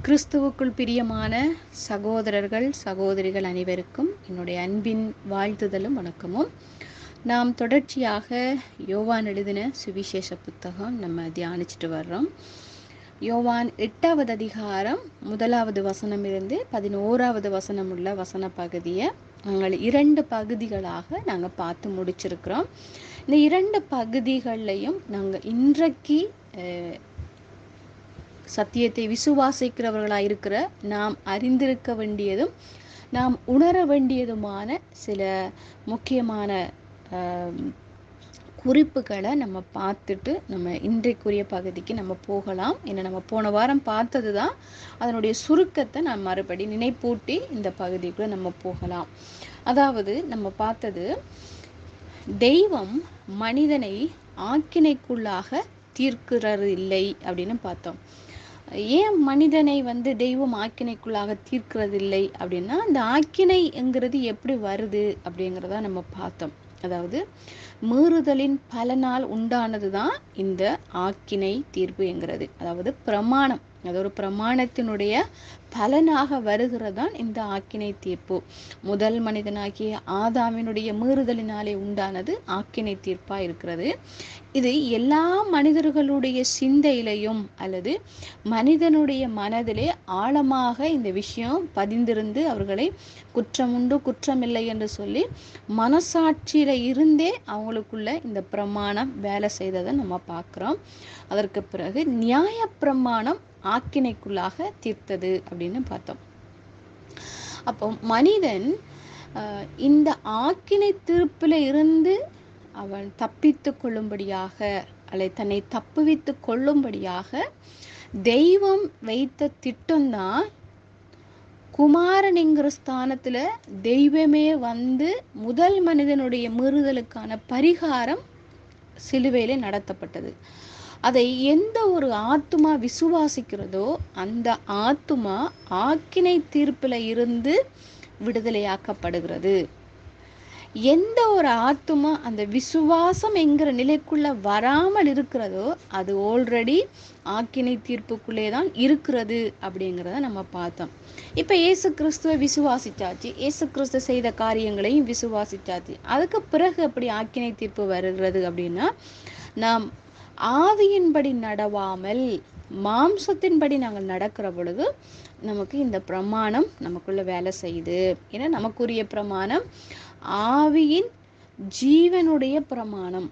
கிறிஸ்துவுக்குள் பிரியமான சகோதரர்கள் சகோதரிகள் அனைவருக்கும் என்னுடைய அன்பின் வாழ்த்துதலும் வணக்கமும் நாம் தொடர்ச்சியாக யோவான் எழுதின சுவிசேஷ புத்தகம் நம்ம தியானிச்சுட்டு வர்றோம் யோவான் எட்டாவது அதிகாரம் முதலாவது வசனம் இருந்து பதினோராவது வசனம் உள்ள வசன பகுதியை நாங்கள் இரண்டு பகுதிகளாக நாங்கள் பார்த்து முடிச்சிருக்கிறோம் இந்த இரண்டு பகுதிகள்லையும் நாங்கள் இன்றைக்கு அஹ், சத்தியத்தை விசுவாசிக்கிறவர்களாக இருக்கிற நாம் அறிந்திருக்க வேண்டியதும் நாம் உணர வேண்டியதுமான சில முக்கியமான ஆம், குறிப்புகளை நம்ம பார்த்துட்டு நம்ம இன்றைக்குரிய பகுதிக்கு நம்ம போகலாம் ஏன்னா நம்ம போன வாரம் பார்த்தது தான் அதனுடைய சுருக்கத்தை நான் மறுபடி நினைப்பூட்டி இந்த பகுதிக்குள்ள நம்ம போகலாம் அதாவது நம்ம பார்த்தது தெய்வம் மனிதனை ஆக்கினைக்குள்ளாக தீர்க்கிறது இல்லை அப்படின்னு பார்த்தோம் ஏன் மனிதனை வந்து தெய்வம் ஆக்கினைக்குள்ளாக தீர்க்கிறதில்லை அப்படின்னா இந்த ஆக்கினைங்கிறது எப்படி வருது அப்படிங்கிறத நம்ம பார்த்தோம் அதாவது மீறுதலின் பலனால் உண்டானது தான் இந்த ஆக்கினை தீர்ப்பு என்கிறது அதாவது பிரமாணம் அது ஒரு பிரமாணத்தினுடைய பலனாக வருகிறதான் இந்த ஆக்கினை தீர்ப்பு முதல் மனிதனாகிய ஆதாமினுடைய மீறுதலினாலே உண்டானது ஆக்கினை தீர்ப்பா இருக்கிறது இது எல்லா மனிதர்களுடைய சிந்தையிலையும் அல்லது மனிதனுடைய மனதிலே ஆழமாக இந்த விஷயம் பதிந்திருந்து அவர்களை குற்றமுண்டு குற்றமில்லை என்று சொல்லி மனசாட்சியில இருந்தே அவங்களுக்குள்ள இந்த பிரமாணம் வேலை செய்ததை நம்ம பார்க்குறோம் அதற்கு பிறகு நியாய பிரமாணம் ஆக்கினைக்குள்ளாக தீர்த்தது அப்படின்னு பார்த்தோம் அப்போ மனிதன் ஆஹ், இந்த ஆக்கினை தீர்ப்பில் இருந்து அவன் தப்பித்து கொள்ளும்படியாக அல்லது தன்னை தப்புவித்து கொள்ளும்படியாக தெய்வம் வைத்த திட்டம்தான் குமாரனுங்கிற ஸ்தானத்துல தெய்வமே வந்து முதல் மனிதனுடைய மீறுதலுக்கான பரிகாரம் சிலுவையிலே நடத்தப்பட்டது அதை எந்த ஒரு ஆத்துமா விசுவாசிக்கிறதோ அந்த ஆத்துமா ஆக்கினை தீர்ப்பில் இருந்து விடுதலையாக்கப்படுகிறது எந்த ஒரு ஆத்துமா அந்த விசுவாசம் என்கிற நிலைக்குள்ள வராமல் இருக்கிறதோ அது ஆல்ரெடி ஆக்கினை தீர்ப்புக்குள்ளே தான் இருக்கிறது அப்படிங்கிறத நம்ம பார்த்தோம் இப்போ இயேசு கிறிஸ்துவை விசுவாசிச்சாச்சு இயேசு கிறிஸ்து செய்த காரியங்களையும் விசுவாசிச்சாச்சு அதுக்கு பிறகு எப்படி ஆக்கினை தீர்ப்பு வருகிறது அப்படின்னா நாம் ஆவியின்படி நடவாமல் மாம்சத்தின்படி நாங்கள் நடக்கிற பொழுது நமக்கு இந்த பிரமாணம் நமக்குள்ள வேலை செய்யுது ஏன்னா நமக்குரிய பிரமாணம் ஆவியின் ஜீவனுடைய பிரமாணம்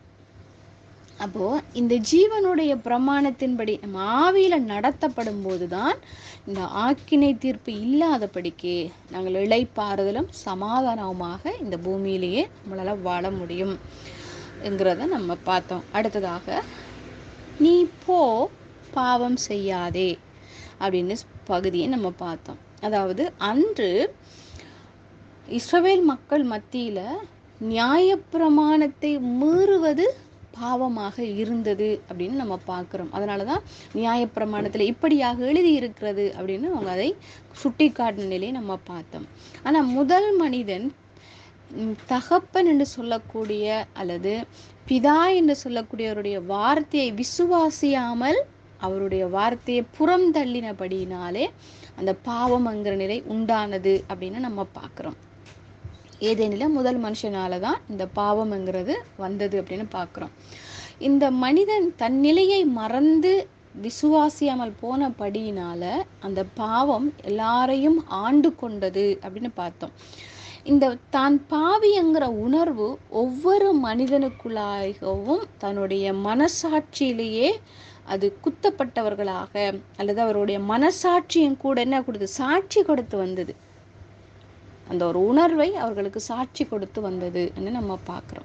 அப்போ இந்த ஜீவனுடைய பிரமாணத்தின்படி நம்ம ஆவியில நடத்தப்படும் போதுதான் இந்த ஆக்கினை தீர்ப்பு இல்லாதபடிக்கு நாங்கள் இளைப்பாறுதலும் சமாதானமாக இந்த பூமியிலேயே நம்மளால வாழ முடியும் என்கிறத நம்ம பார்த்தோம் அடுத்ததாக நீ போ பாவம் செய்யாதே அப்படின்னு பகுதியை நம்ம பார்த்தோம் அதாவது அன்று இஸ்ரவேல் மக்கள் மத்தியில நியாயப்பிரமாணத்தை மீறுவது பாவமாக இருந்தது அப்படின்னு நம்ம பார்க்குறோம் அதனால தான் நியாயப்பிரமாணத்தில் இப்படியாக எழுதி இருக்கிறது அப்படின்னு அவங்க அதை சுட்டி காட்டின நிலையை நம்ம பார்த்தோம் ஆனால் முதல் மனிதன் ம், தகப்பன் என்று சொல்லக்கூடிய அல்லது பிதா என்று சொல்லக்கூடியவருடைய வார்த்தையை விசுவாசியாமல் அவருடைய வார்த்தையை புறம் தள்ளினபடியினாலே அந்த பாவம்ங்கிற நிலை உண்டானது அப்படின்னு நம்ம பார்க்குறோம் ஏதேனில முதல் மனுஷனால தான் இந்த பாவம்ங்கிறது வந்தது அப்படின்னு பார்க்குறோம் இந்த மனிதன் தன் நிலையை மறந்து விசுவாசியாமல் போனபடியினால அந்த பாவம் எல்லாரையும் ஆண்டு கொண்டது அப்படின்னு பார்த்தோம் இந்த தான் பாவிங்கிற உணர்வு ஒவ்வொரு மனிதனுக்குள்ளாகவும் தன்னுடைய மனசாட்சியிலேயே அது குத்தப்பட்டவர்களாக அல்லது அவருடைய மனசாட்சியும் கூட என்ன கொடுத்து சாட்சி கொடுத்து வந்தது அந்த ஒரு உணர்வை அவர்களுக்கு சாட்சி கொடுத்து வந்தது நம்ம பார்க்குறோம்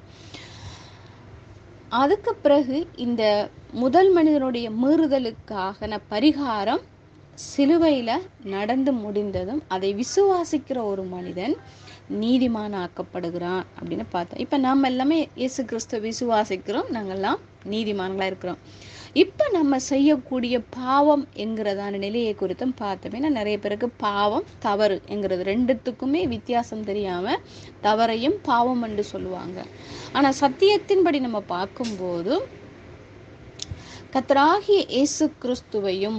அதுக்கு பிறகு இந்த முதல் மனிதனுடைய மீறுதலுக்கான பரிகாரம் சிலுவையில நடந்து முடிந்ததும் அதை விசுவாசிக்கிற ஒரு மனிதன் நீதிமான் ஆக்கப்படுகிறான் அப்படின்னு பார்த்தோம் இப்ப நாம எல்லாமே இயேசு கிறிஸ்துவ விசுவாசிக்கிறோம் நாங்கெல்லாம் நீதிமான்களா இருக்கிறோம் இப்ப நம்ம செய்யக்கூடிய பாவம் என்கிறதான நிலையை குறித்தும் பார்த்தோம் ஏன்னா நிறைய பேருக்கு பாவம் தவறு என்கிறது ரெண்டுத்துக்குமே வித்தியாசம் தெரியாம தவறையும் பாவம் என்று சொல்லுவாங்க ஆனா சத்தியத்தின்படி நம்ம பார்க்கும்போது கத்தராகிய இயேசு கிறிஸ்துவையும்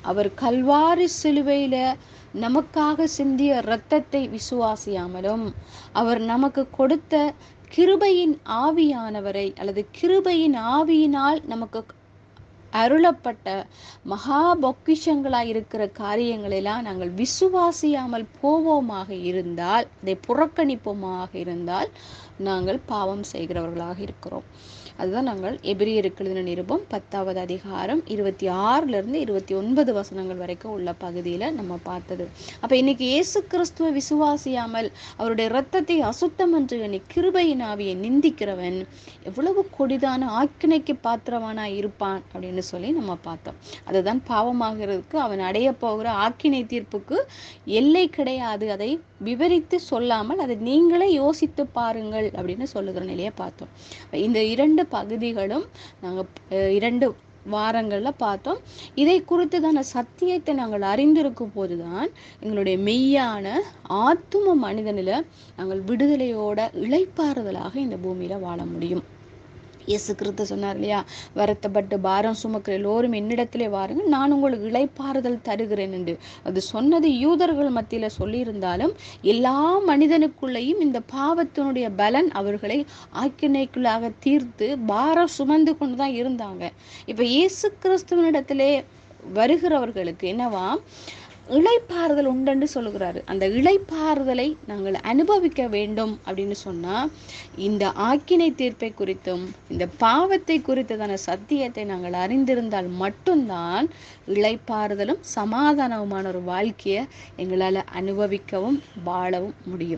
அவர் கல்வாரி சிலுவையில நமக்காக சிந்திய இரத்தத்தை விசுவாசியாமலும் அவர் நமக்கு கொடுத்த கிருபையின் ஆவியானவரை அல்லது கிருபையின் ஆவியினால் நமக்கு அருளப்பட்ட மகா பொக்கிஷங்களாய் இருக்கிற காரியங்களெல்லாம் நாங்கள் விசுவாசியாமல் போவோமாக இருந்தால் அதை புறக்கணிப்போமாக இருந்தால் நாங்கள் பாவம் செய்கிறவர்களாக இருக்கிறோம் அதுதான் நாங்கள் எபிரியருக்கு எழுதின நிருபம் பத்தாவது அதிகாரம் இருபத்தி ஆறுல இருந்து இருபத்தி ஒன்பது வசனங்கள் வரைக்கும் உள்ள பகுதியில நம்ம பார்த்தது அப்ப இன்னைக்கு இயேசு கிறிஸ்துவ விசுவாசியாமல் அவருடைய இரத்தத்தை அசுத்தம் என்று எண்ணி கிருபையின் ஆவியை நிந்திக்கிறவன் எவ்வளவு கொடிதான ஆக்கினைக்கு பாத்திரவானா இருப்பான் அப்படின்னு சொல்லி நம்ம பார்த்தோம் அதுதான் பாவமாகிறதுக்கு அவன் அடைய போகிற ஆக்கினை தீர்ப்புக்கு எல்லை கிடையாது அதை விவரித்து சொல்லாமல் அதை நீங்களே யோசித்து பாருங்கள் அப்படின்னு சொல்லுகிற நிலையை பார்த்தோம் இந்த இரண்டு பகுதிகளும் நாங்கள் இரண்டு வாரங்கள்ல பார்த்தோம் இதை குறித்துதான சத்தியத்தை நாங்கள் அறிந்திருக்கும் போதுதான் எங்களுடைய மெய்யான ஆத்தும மனிதனில நாங்கள் விடுதலையோட இளைப்பாறுதலாக இந்த பூமியில வாழ முடியும் இயேசு கிறிஸ்து சொன்னார் இல்லையா வருத்தப்பட்டு பாரம் சுமக்கிற எல்லோரும் என்னிடத்திலே வாருங்கள் நான் உங்களுக்கு இளைப்பாறுதல் தருகிறேன் என்று அது சொன்னது யூதர்கள் மத்தியில சொல்லியிருந்தாலும் எல்லா மனிதனுக்குள்ளேயும் இந்த பாவத்தினுடைய பலன் அவர்களை ஆக்கினைக்குள்ளாக தீர்த்து பாரம் சுமந்து கொண்டு தான் இருந்தாங்க இப்ப இயேசு கிறிஸ்துவனிடத்திலே வருகிறவர்களுக்கு என்னவா இளைப்பாறுதல் உண்டென்று சொல்லுகிறாரு அந்த இளைப்பாறுதலை நாங்கள் அனுபவிக்க வேண்டும் அப்படின்னு சொன்னா இந்த ஆக்கினை தீர்ப்பை குறித்தும் இந்த பாவத்தை குறித்ததான சத்தியத்தை நாங்கள் அறிந்திருந்தால் மட்டும்தான் இளைப்பாறுதலும் சமாதானவுமான ஒரு வாழ்க்கையை எங்களால் அனுபவிக்கவும் வாழவும் முடியும்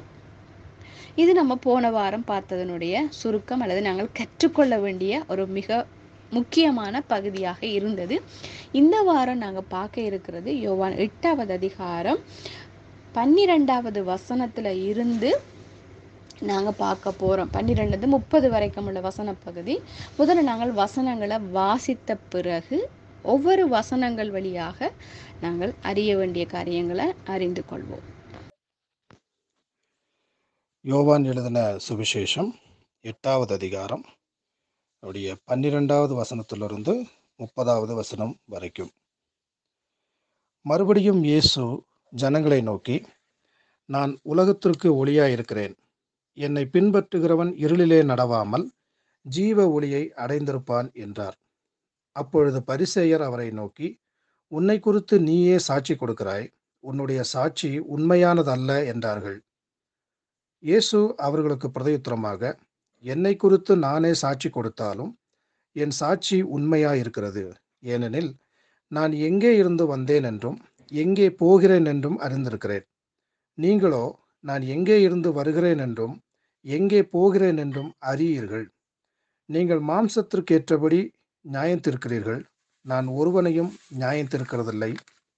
இது நம்ம போன வாரம் பார்த்ததனுடைய சுருக்கம் அல்லது நாங்கள் கற்றுக்கொள்ள வேண்டிய ஒரு மிக முக்கியமான பகுதியாக இருந்தது இந்த வாரம் நாங்கள் பார்க்க இருக்கிறது யோவான் எட்டாவது அதிகாரம் பன்னிரெண்டாவது வசனத்துல இருந்து நாங்க பார்க்க போறோம் பன்னிரெண்டு முப்பது வரைக்கும் உள்ள வசன பகுதி முதல்ல நாங்கள் வசனங்களை வாசித்த பிறகு ஒவ்வொரு வசனங்கள் வழியாக நாங்கள் அறிய வேண்டிய காரியங்களை அறிந்து கொள்வோம் யோவான் எழுதின சுவிசேஷம் எட்டாவது அதிகாரம் அவருடைய பன்னிரெண்டாவது வசனத்திலிருந்து முப்பதாவது வசனம் வரைக்கும் மறுபடியும் இயேசு ஜனங்களை நோக்கி நான் உலகத்திற்கு ஒளியாய் இருக்கிறேன் என்னை பின்பற்றுகிறவன் இருளிலே நடவாமல் ஜீவ ஒளியை அடைந்திருப்பான் என்றார் அப்பொழுது பரிசேயர் அவரை நோக்கி உன்னை குறித்து நீயே சாட்சி கொடுக்கிறாய் உன்னுடைய சாட்சி உண்மையானதல்ல என்றார்கள் இயேசு அவர்களுக்கு பிரதியுத்தரமாக என்னை குறித்து நானே சாட்சி கொடுத்தாலும் என் சாட்சி உண்மையாயிருக்கிறது ஏனெனில் நான் எங்கே இருந்து வந்தேன் என்றும் எங்கே போகிறேன் என்றும் அறிந்திருக்கிறேன் நீங்களோ நான் எங்கே இருந்து வருகிறேன் என்றும் எங்கே போகிறேன் என்றும் அறியீர்கள் நீங்கள் மாம்சத்திற்கு ஏற்றபடி நியாயம் தீர்க்கிறீர்கள் நான் ஒருவனையும் நியாயம் தீர்க்கிறதில்லை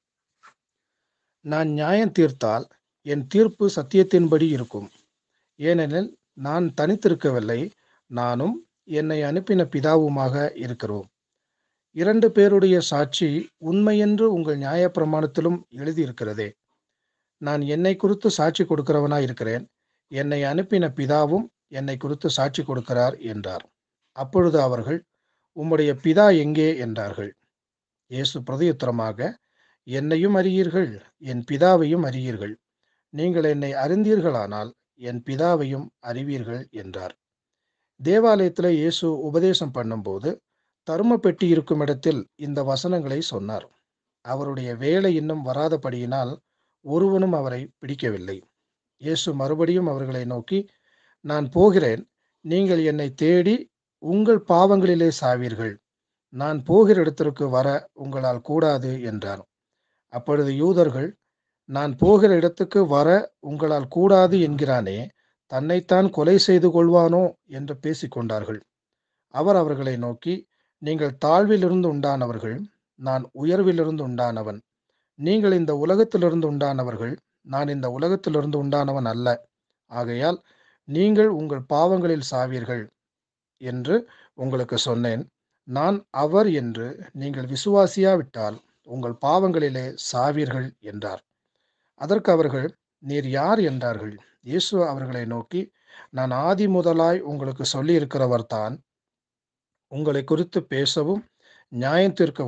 நான் நியாயம் தீர்த்தால் என் தீர்ப்பு சத்தியத்தின்படி இருக்கும் ஏனெனில் நான் தனித்திருக்கவில்லை நானும் என்னை அனுப்பின பிதாவுமாக இருக்கிறோம் இரண்டு பேருடைய சாட்சி உண்மையென்று உங்கள் நியாயப்பிரமாணத்திலும் எழுதியிருக்கிறதே நான் என்னை குறித்து சாட்சி கொடுக்கிறவனாய் இருக்கிறேன் என்னை அனுப்பின பிதாவும் என்னை குறித்து சாட்சி கொடுக்கிறார் என்றார் அப்பொழுது அவர்கள் உம்முடைய பிதா எங்கே என்றார்கள் இயேசு பிரதியுத்தரமாக என்னையும் அறியீர்கள் என் பிதாவையும் அறியீர்கள் நீங்கள் என்னை அறிந்தீர்களானால் என் பிதாவையும் அறிவீர்கள் என்றார் தேவாலயத்தில் இயேசு உபதேசம் பண்ணும்போது தரும பெட்டி இருக்கும் இடத்தில் இந்த வசனங்களை சொன்னார் அவருடைய வேலை இன்னும் வராதபடியினால் ஒருவனும் அவரை பிடிக்கவில்லை இயேசு மறுபடியும் அவர்களை நோக்கி நான் போகிறேன் நீங்கள் என்னை தேடி உங்கள் பாவங்களிலே சாவீர்கள் நான் போகிற இடத்திற்கு வர உங்களால் கூடாது என்றார் அப்பொழுது யூதர்கள் நான் போகிற இடத்துக்கு வர உங்களால் கூடாது என்கிறானே தன்னைத்தான் கொலை செய்து கொள்வானோ என்று பேசிக்கொண்டார்கள் அவர் அவர்களை நோக்கி நீங்கள் தாழ்விலிருந்து உண்டானவர்கள் நான் உயர்விலிருந்து உண்டானவன் நீங்கள் இந்த உலகத்திலிருந்து உண்டானவர்கள் நான் இந்த உலகத்திலிருந்து உண்டானவன் அல்ல ஆகையால் நீங்கள் உங்கள் பாவங்களில் சாவீர்கள் என்று உங்களுக்கு சொன்னேன் நான் அவர் என்று நீங்கள் விசுவாசியாவிட்டால் உங்கள் பாவங்களிலே சாவீர்கள் என்றார் அதற்கு அவர்கள் நீர் யார் என்றார்கள் இயேசு அவர்களை நோக்கி நான் ஆதி முதலாய் உங்களுக்கு சொல்லி இருக்கிறவர் தான் உங்களை குறித்து பேசவும் நியாயம் தீர்க்கவும்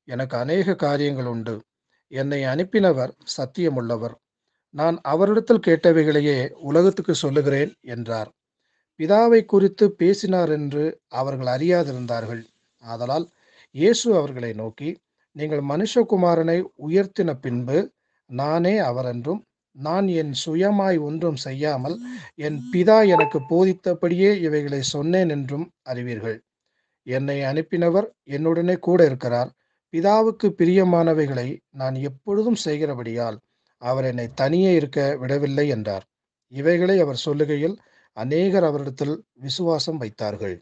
எனக்கு அநேக காரியங்கள் உண்டு என்னை அனுப்பினவர் சத்தியமுள்ளவர் நான் அவரிடத்தில் கேட்டவைகளையே உலகத்துக்கு சொல்லுகிறேன் என்றார் பிதாவை குறித்து பேசினார் என்று அவர்கள் அறியாதிருந்தார்கள் ஆதலால் இயேசு அவர்களை நோக்கி நீங்கள் மனுஷகுமாரனை உயர்த்தின பின்பு நானே அவரென்றும் நான் என் சுயமாய் ஒன்றும் செய்யாமல் என் பிதா எனக்கு போதித்தபடியே இவைகளை சொன்னேன் என்றும் அறிவீர்கள் என்னை அனுப்பினவர் என்னுடனே கூட இருக்கிறார் பிதாவுக்கு பிரியமானவைகளை நான் எப்பொழுதும் செய்கிறபடியால் அவர் என்னை தனியே இருக்க விடவில்லை என்றார் இவைகளை அவர் சொல்லுகையில் அநேகர் அவரிடத்தில் விசுவாசம் வைத்தார்கள்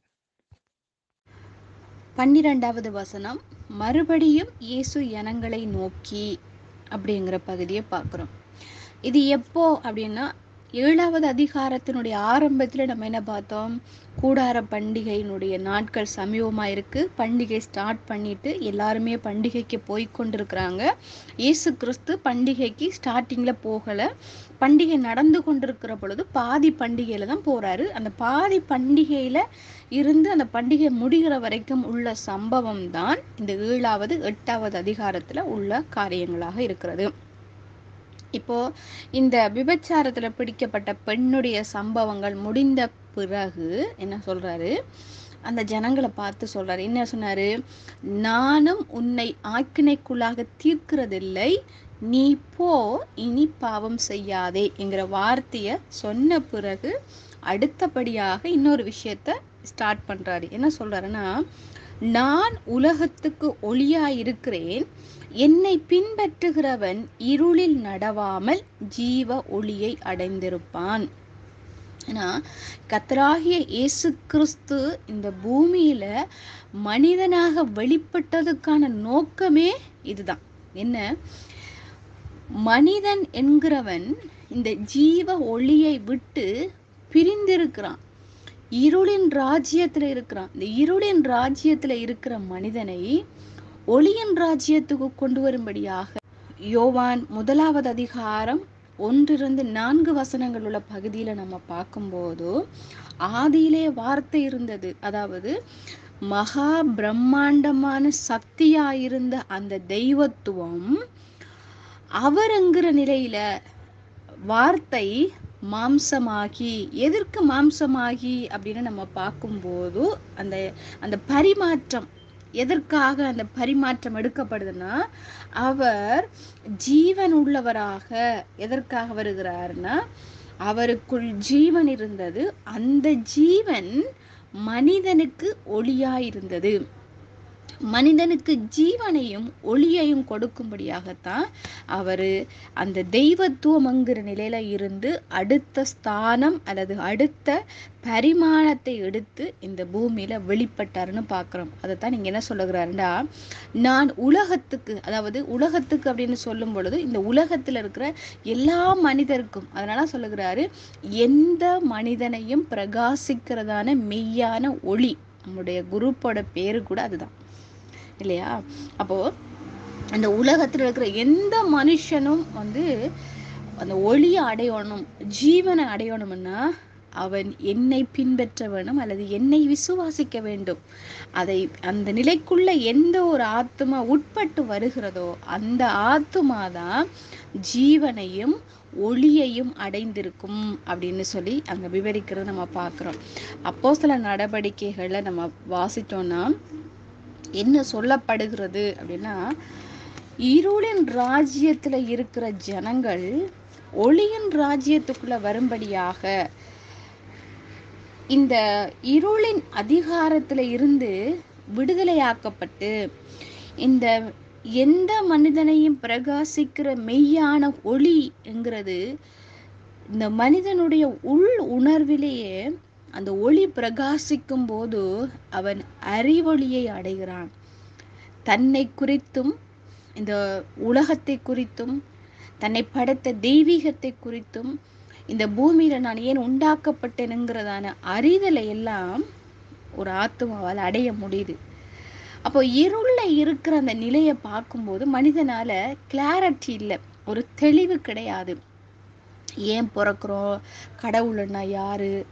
பன்னிரெண்டாவது வசனம் மறுபடியும் இயேசு ஜனங்களை நோக்கி அப்படிங்கிற பகுதியை பார்க்குறோம் இது எப்போ அப்படின்னா ஏழாவது அதிகாரத்தினுடைய ஆரம்பத்தில் நம்ம என்ன பார்த்தோம் கூடார பண்டிகையினுடைய நாட்கள் சமீபமாக இருக்கு பண்டிகை ஸ்டார்ட் பண்ணிட்டு எல்லாருமே பண்டிகைக்கு போய் கொண்டிருக்கிறாங்க இயேசு கிறிஸ்து பண்டிகைக்கு ஸ்டார்டிங்கில் போகலை பண்டிகை நடந்து கொண்டிருக்கிற பொழுது பாதி பண்டிகையில தான் போறாரு அந்த பாதி பண்டிகையில இருந்து அந்த பண்டிகை முடிகிற வரைக்கும் உள்ள சம்பவம் தான் இந்த ஏழாவது எட்டாவது அதிகாரத்துல உள்ள காரியங்களாக இருக்கிறது இப்போ இந்த விபச்சாரத்துல பிடிக்கப்பட்ட பெண்ணுடைய சம்பவங்கள் முடிந்த பிறகு என்ன சொல்றாரு அந்த ஜனங்களை பார்த்து சொல்றாரு என்ன சொன்னாரு நானும் உன்னை ஆக்கினைக்குள்ளாக தீர்க்கிறதில்லை நீ போ இனி பாவம் செய்யாதே என்கிற வார்த்தைய சொன்ன பிறகு அடுத்தபடியாக இன்னொரு விஷயத்த ஸ்டார்ட் பண்றாரு என்ன சொல்றாருன்னா நான் உலகத்துக்கு ஒளியா இருக்கிறேன் என்னை பின்பற்றுகிறவன் இருளில் நடவாமல் ஜீவ ஒளியை அடைந்திருப்பான் ஏன்னா கத்தராகிய இயேசு கிறிஸ்து இந்த பூமியில மனிதனாக வெளிப்பட்டதுக்கான நோக்கமே இதுதான் என்ன மனிதன் என்கிறவன் இந்த ஜீவ ஒளியை விட்டு பிரிந்திருக்கிறான் இருளின் ராஜ்யத்துல இருக்கிறான் இந்த இருளின் ராஜ்யத்துல இருக்கிற மனிதனை ஒளியின் ராஜ்யத்துக்கு கொண்டு வரும்படியாக யோவான் முதலாவது அதிகாரம் ஒன்றிருந்து நான்கு வசனங்கள் உள்ள பகுதியில நம்ம பார்க்கும்போது ஆதியிலே வார்த்தை இருந்தது அதாவது மகா பிரம்மாண்டமான சக்தியாயிருந்த அந்த தெய்வத்துவம் அவருங்கிற நிலையில வார்த்தை மாம்சமாகி எதற்கு மாம்சமாகி அப்படின்னு நம்ம பார்க்கும்போது அந்த அந்த பரிமாற்றம் எதற்காக அந்த பரிமாற்றம் எடுக்கப்படுதுன்னா அவர் ஜீவன் உள்ளவராக எதற்காக வருகிறார்னா அவருக்குள் ஜீவன் இருந்தது அந்த ஜீவன் மனிதனுக்கு ஒளியாயிருந்தது மனிதனுக்கு ஜீவனையும் ஒளியையும் கொடுக்கும்படியாகத்தான் அவரு அந்த தெய்வத்துவம்ங்கிற நிலையில இருந்து அடுத்த ஸ்தானம் அல்லது அடுத்த பரிமாணத்தை எடுத்து இந்த பூமியில வெளிப்பட்டாருன்னு பார்க்கிறோம் அதைத்தான் நீங்க என்ன சொல்லுகிறாருன்னா நான் உலகத்துக்கு அதாவது உலகத்துக்கு அப்படின்னு சொல்லும் பொழுது இந்த உலகத்துல இருக்கிற எல்லா மனிதருக்கும் அதனால சொல்லுகிறாரு எந்த மனிதனையும் பிரகாசிக்கிறதான மெய்யான ஒளி நம்முடைய குரூப்போட பேரு கூட அதுதான் இல்லையா அப்போ அந்த உலகத்துல இருக்கிற எந்த மனுஷனும் வந்து அந்த ஒளியை அடையணும் ஜீவனை அடையணும்னா அவன் என்னை பின்பற்ற வேணும் அல்லது என்னை விசுவாசிக்க வேண்டும் அதை அந்த நிலைக்குள்ள எந்த ஒரு ஆத்மா உட்பட்டு வருகிறதோ அந்த ஆத்மா தான் ஜீவனையும் ஒளியையும் அடைந்திருக்கும் அப்படின்னு சொல்லி அங்க விவரிக்கிறத நம்ம பார்க்கிறோம் அப்போ சில நடவடிக்கைகளை நம்ம வாசிட்டோம்னா என்ன சொல்லப்படுகிறது அப்படின்னா இருளின் ராஜ்யத்துல இருக்கிற ஜனங்கள் ஒளியின் ராஜ்யத்துக்குள்ள வரும்படியாக இந்த இருளின் அதிகாரத்துல இருந்து விடுதலையாக்கப்பட்டு இந்த எந்த மனிதனையும் பிரகாசிக்கிற மெய்யான ஒளி என்கிறது இந்த மனிதனுடைய உள் உணர்விலேயே அந்த ஒளி பிரகாசிக்கும் போது அவன் அறிவொளியை அடைகிறான் தன்னை குறித்தும் இந்த உலகத்தை குறித்தும் தன்னை படைத்த தெய்வீகத்தை குறித்தும் இந்த பூமியில நான் ஏன் உண்டாக்கப்பட்டேனுங்கிறதான அறிதலை எல்லாம் ஒரு ஆத்மாவால் அடைய முடியுது அப்போ இருள்ல இருக்கிற அந்த நிலையை பார்க்கும்போது மனிதனால கிளாரிட்டி இல்லை ஒரு தெளிவு கிடையாது ஏன் பிறக்கிறோம் கடவுள்னா யாரு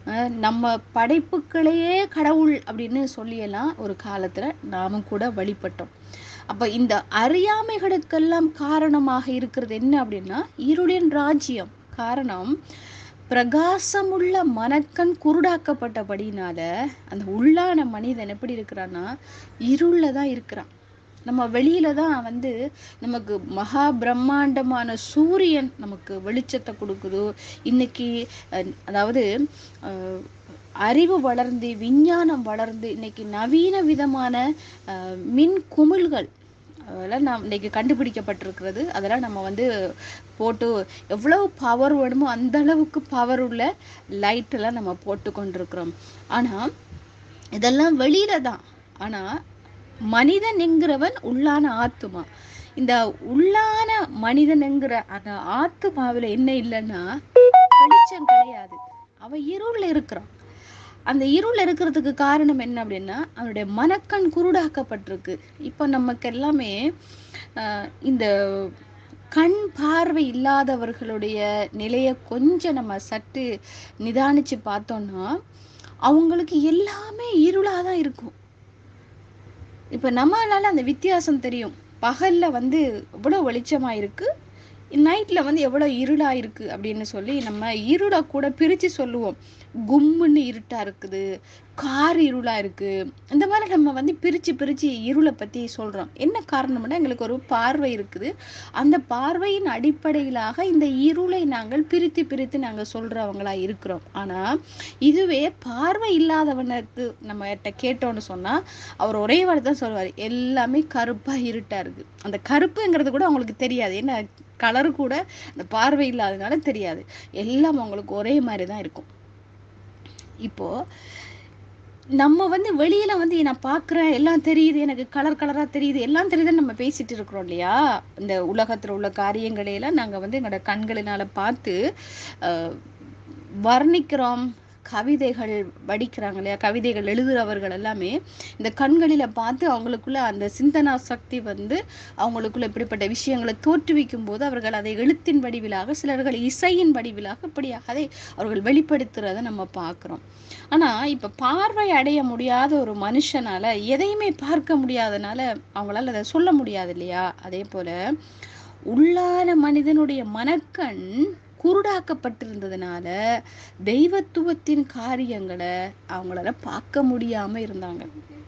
அஹ் நம்ம படைப்புகளையே கடவுள் அப்படின்னு சொல்லியெல்லாம் ஒரு காலத்துல நாமும் கூட வழிபட்டோம் அப்ப இந்த அறியாமைகளுக்கெல்லாம் காரணமாக இருக்கிறது என்ன அப்படின்னா இருளின் ராஜ்யம் காரணம் பிரகாசமுள்ள மனக்கண் குருடாக்கப்பட்டபடினால அந்த உள்ளான மனிதன் எப்படி இருக்கிறான்னா இருள்ல தான் இருக்கிறான் நம்ம வெளியில தான் வந்து நமக்கு மகா பிரம்மாண்டமான சூரியன் நமக்கு வெளிச்சத்தை கொடுக்குது இன்னைக்கு அஹ், அதாவது அஹ், அறிவு வளர்ந்து விஞ்ஞானம் வளர்ந்து இன்னைக்கு நவீன விதமான அஹ், மின் குமிழ்கள் அதெல்லாம் நாம் இன்னைக்கு கண்டுபிடிக்கப்பட்டிருக்கிறது அதெல்லாம் நம்ம வந்து போட்டு எவ்வளவு பவர் வேணுமோ அந்த அளவுக்கு பவர் உள்ள லைட் எல்லாம் நம்ம போட்டு கொண்டிருக்கிறோம் ஆனா இதெல்லாம் வெளியில தான் ஆனா மனிதன் என்கிறவன் உள்ளான ஆத்துமா இந்த உள்ளான மனிதன் என்கிற அந்த ஆத்துமாவில என்ன இல்லைன்னா வெளிச்சம் கிடையாது அவன் இருள்ல இருக்கிறான் அந்த இருள் இருக்கிறதுக்கு காரணம் என்ன அப்படின்னா அவனுடைய மனக்கண் குருடாக்கப்பட்டிருக்கு இப்போ நமக்கு எல்லாமே ஆஹ், இந்த கண் பார்வை இல்லாதவர்களுடைய நிலையை கொஞ்சம் நம்ம சற்று நிதானிச்சு பார்த்தோம்னா அவங்களுக்கு எல்லாமே இருளாக தான் இருக்கும் இப்போ நம்மளால அந்த வித்தியாசம் தெரியும் பகல்ல வந்து எவ்வளோ வெளிச்சமா இருக்கு நைட்ல வந்து எவ்வளோ இருளா இருக்கு அப்படின்னு சொல்லி நம்ம இருளை கூட பிரிச்சு சொல்லுவோம் கும்முன்னு இருட்டா இருக்குது கார் இருளா இருக்கு இந்த மாதிரி நம்ம வந்து பிரிச்சு பிரிச்சு இருளை பத்தி சொல்றோம் என்ன காரணம்னா எங்களுக்கு ஒரு பார்வை இருக்குது அந்த பார்வையின் அடிப்படையிலாக இந்த இருளை நாங்கள் பிரித்து பிரித்து நாங்க சொல்றவங்களா இருக்கிறோம் ஆனா இதுவே பார்வை இல்லாதவனுக்கு நம்ம கிட்ட கேட்டோம்னு சொன்னா அவர் ஒரே வார்த்தை தான் சொல்லுவார் எல்லாமே கருப்பா இருட்டா இருக்கு அந்த கருப்புங்கிறது கூட அவங்களுக்கு தெரியாது என்ன கலர் கூட அந்த பார்வை இல்லாதனால தெரியாது எல்லாம் அவங்களுக்கு ஒரே மாதிரி தான் இருக்கும் இப்போ நம்ம வந்து வெளியில வந்து நான் பாக்குறேன் எல்லாம் தெரியுது எனக்கு கலர் கலரா தெரியுது எல்லாம் தெரியுதுன்னு நம்ம பேசிட்டு இருக்கிறோம் இல்லையா இந்த உலகத்துல உள்ள காரியங்களை எல்லாம் நாங்க வந்து எங்களோட கண்களினால பார்த்து அஹ், வர்ணிக்கிறோம் கவிதைகள் வடிக்கிறாங்க இல்லையா கவிதைகள் எழுதுறவர்கள் எல்லாமே இந்த கண்களில பார்த்து அவங்களுக்குள்ள அந்த சிந்தனா சக்தி வந்து அவங்களுக்குள்ள இப்படிப்பட்ட விஷயங்களை தோற்றுவிக்கும் போது அவர்கள் அதை எழுத்தின் வடிவிலாக சிலர்கள் இசையின் வடிவிலாக இப்படியாக அதை அவர்கள் வெளிப்படுத்துறதை நம்ம பார்க்கிறோம் ஆனா இப்ப பார்வை அடைய முடியாத ஒரு மனுஷனால எதையுமே பார்க்க முடியாதனால அவங்களால அதை சொல்ல முடியாது இல்லையா அதே போல உள்ளான மனிதனுடைய மனக்கண் குருடாக்கப்பட்டிருந்ததுனால தெய்வத்துவத்தின் காரியங்களை அவங்களால பார்க்க முடியாம இருந்தாங்க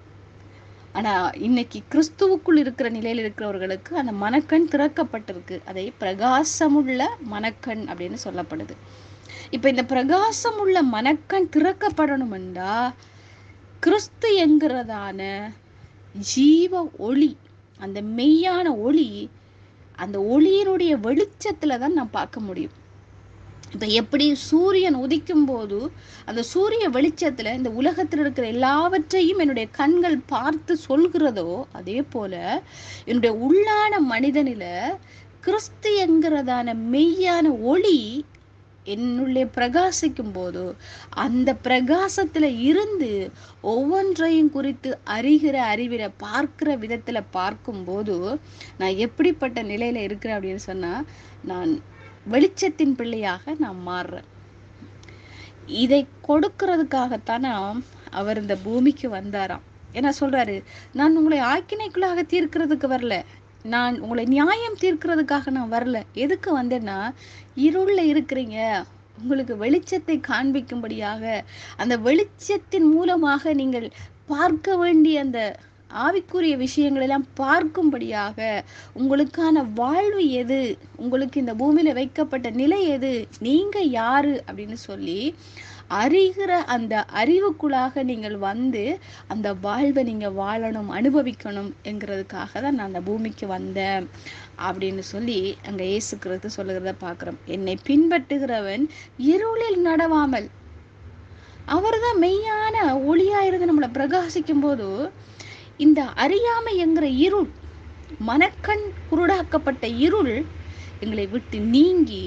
ஆனா இன்னைக்கு கிறிஸ்துவுக்குள் இருக்கிற நிலையில இருக்கிறவர்களுக்கு அந்த மனக்கண் திறக்கப்பட்டிருக்கு அதை பிரகாசமுள்ள மனக்கண் அப்படின்னு சொல்லப்படுது இப்ப இந்த பிரகாசமுள்ள மனக்கண் திறக்கப்படணும்டா கிறிஸ்து என்கிறதான ஜீவ ஒளி அந்த மெய்யான ஒளி அந்த ஒளியினுடைய வெளிச்சத்துல தான் நான் பார்க்க முடியும் இப்ப எப்படி சூரியன் உதிக்கும் போது அந்த சூரிய வெளிச்சத்துல இந்த உலகத்துல இருக்கிற எல்லாவற்றையும் என்னுடைய கண்கள் பார்த்து சொல்கிறதோ அதே போல என்னுடைய உள்ளான மனிதனில கிறிஸ்து என்கிறதான மெய்யான ஒளி என்னுள்ளே பிரகாசிக்கும் போது அந்த பிரகாசத்துல இருந்து ஒவ்வொன்றையும் குறித்து அறிகிற அறிவிற பார்க்கிற விதத்துல பார்க்கும்போது நான் எப்படிப்பட்ட நிலையில இருக்கிறேன் அப்படின்னு சொன்னா நான் வெளிச்சத்தின் பிள்ளையாக நான் மாறுறேன் இதை கொடுக்கறதுக்காகத்தானே அவர் இந்த பூமிக்கு வந்தாராம் என்ன சொல்றாரு நான் உங்களை ஆக்கினைக்குள்ளாக தீர்க்கிறதுக்கு வரல நான் உங்களை நியாயம் தீர்க்கிறதுக்காக நான் வரல எதுக்கு வந்தேன்னா இருள்ல இருக்கிறீங்க உங்களுக்கு வெளிச்சத்தை காண்பிக்கும்படியாக அந்த வெளிச்சத்தின் மூலமாக நீங்கள் பார்க்க வேண்டிய அந்த ஆவிக்குரிய விஷயங்கள் எல்லாம் பார்க்கும்படியாக உங்களுக்கான வாழ்வு எது உங்களுக்கு இந்த பூமியில வைக்கப்பட்ட நிலை எது நீங்க யாரு அப்படின்னு சொல்லி அறிகிற அந்த அறிவுக்குள்ளாக நீங்கள் வந்து அந்த வாழ்வை நீங்க வாழணும் அனுபவிக்கணும் என்கிறதுக்காக தான் நான் அந்த பூமிக்கு வந்தேன் அப்படின்னு சொல்லி அங்க இயேசு கிறிஸ்து சொல்லுகிறத பார்க்கிறோம் என்னை பின்பற்றுகிறவன் இருளில் நடவாமல் அவர்தான் மெய்யான ஒளியா இருந்து நம்மளை பிரகாசிக்கும் போது இந்த அறியாமை என்கிற இருள் மனக்கண் குருடாக்கப்பட்ட இருள் எங்களை விட்டு நீங்கி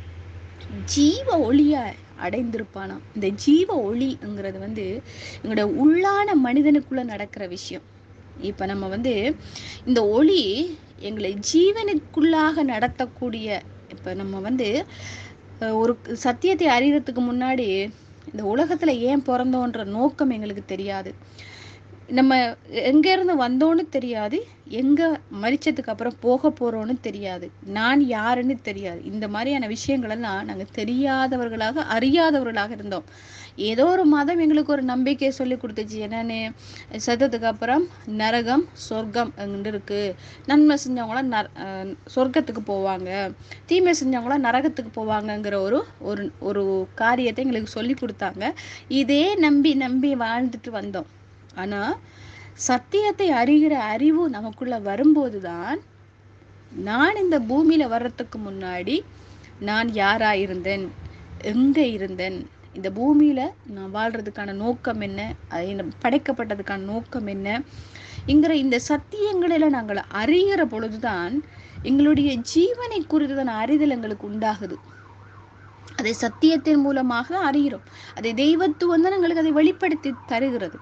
ஜீவ ஒளியா அடைந்திருப்பானாம் இந்த ஜீவ ஒளிங்கிறது வந்து எங்களோட உள்ளான மனிதனுக்குள்ள நடக்கிற விஷயம் இப்ப நம்ம வந்து இந்த ஒளி எங்களை ஜீவனுக்குள்ளாக நடத்தக்கூடிய இப்ப நம்ம வந்து அஹ், ஒரு சத்தியத்தை அறியறதுக்கு முன்னாடி இந்த உலகத்துல ஏன் பிறந்தோன்ற நோக்கம் எங்களுக்கு தெரியாது நம்ம எங்க இருந்து வந்தோன்னு தெரியாது எங்க மரிச்சதுக்கு அப்புறம் போக போறோம்னு தெரியாது நான் யாருன்னு தெரியாது இந்த மாதிரியான விஷயங்கள் எல்லாம் நாங்க தெரியாதவர்களாக அறியாதவர்களாக இருந்தோம் ஏதோ ஒரு மதம் எங்களுக்கு ஒரு நம்பிக்கையை சொல்லி கொடுத்துச்சு என்னன்னு செத்ததுக்கு அப்புறம் நரகம் சொர்க்கம் அங்கிட்டு இருக்கு நன்மை செஞ்சவங்களாம் நர அஹ் சொர்க்கத்துக்கு போவாங்க தீமை செஞ்சவங்களாம் நரகத்துக்கு போவாங்கங்கிற ஒரு ஒரு ஒரு காரியத்தை எங்களுக்கு சொல்லி கொடுத்தாங்க இதே நம்பி நம்பி வாழ்ந்துட்டு வந்தோம் ஆனா சத்தியத்தை அறிகிற அறிவு நமக்குள்ள வரும்போதுதான் நான் இந்த பூமியில வர்றதுக்கு முன்னாடி நான் யாரா இருந்தேன் எங்க இருந்தேன் இந்த பூமியில நான் வாழ்றதுக்கான நோக்கம் என்ன அது என்ன படைக்கப்பட்டதுக்கான நோக்கம் என்ன என்கிற இந்த சத்தியங்களில நாங்கள் அறிகிற பொழுதுதான் எங்களுடைய ஜீவனை குறித்ததான அறிதல் எங்களுக்கு உண்டாகுது அதை சத்தியத்தின் மூலமாக தான் அறிகிறோம் அதை தெய்வத்துவம் தான் எங்களுக்கு அதை வெளிப்படுத்தி தருகிறது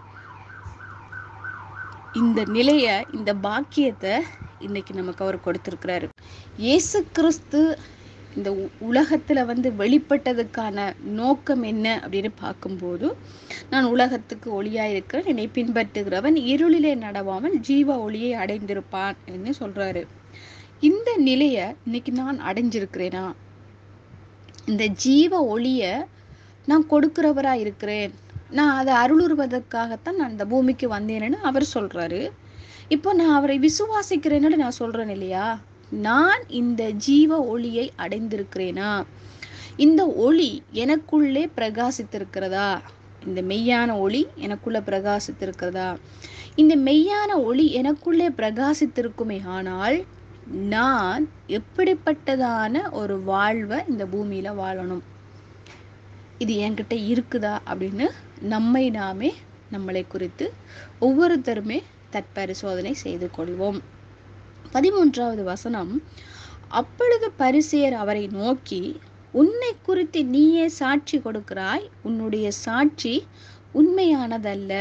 இந்த நிலைய இந்த பாக்கியத்தை இன்னைக்கு நமக்கு அவர் கொடுத்திருக்கிறாரு இயேசு கிறிஸ்து இந்த உ- உலகத்துல வந்து வெளிப்பட்டதுக்கான நோக்கம் என்ன அப்படின்னு பார்க்கும்போது நான் உலகத்துக்கு ஒளியா இருக்கிறேன் என்னை பின்பற்றுகிறவன் இருளிலே நடவாமல் ஜீவ ஒளியை அடைந்திருப்பான் என்று சொல்றாரு இந்த நிலைய இன்னைக்கு நான் அடைஞ்சிருக்கிறேனா இந்த ஜீவ ஒளிய நான் கொடுக்கிறவரா இருக்கிறேன் நான் அதை அருளுறுவதற்காகத்தான் நான் இந்த பூமிக்கு வந்தேன்னு அவர் சொல்றாரு இப்போ நான் அவரை விசுவாசிக்கிறேன்னு நான் சொல்றேன் இல்லையா நான் இந்த ஜீவ ஒளியை அடைந்திருக்கிறேனா இந்த ஒளி எனக்குள்ளே பிரகாசித்திருக்கிறதா இந்த மெய்யான ஒளி எனக்குள்ள பிரகாசித்திருக்கிறதா இந்த மெய்யான ஒளி எனக்குள்ளே பிரகாசித்திருக்குமே ஆனால் நான் எப்படிப்பட்டதான ஒரு வாழ்வை இந்த பூமியில வாழணும் இது என்கிட்ட இருக்குதா அப்படின்னு நம்மை நாமே நம்மளை குறித்து ஒவ்வொருத்தருமே தற்பரிசோதனை செய்து கொள்வோம் பதிமூன்றாவது வசனம் அப்பொழுது பரிசேயர் அவரை நோக்கி உன்னை குறித்து நீயே சாட்சி கொடுக்கிறாய் உன்னுடைய சாட்சி உண்மையானதல்ல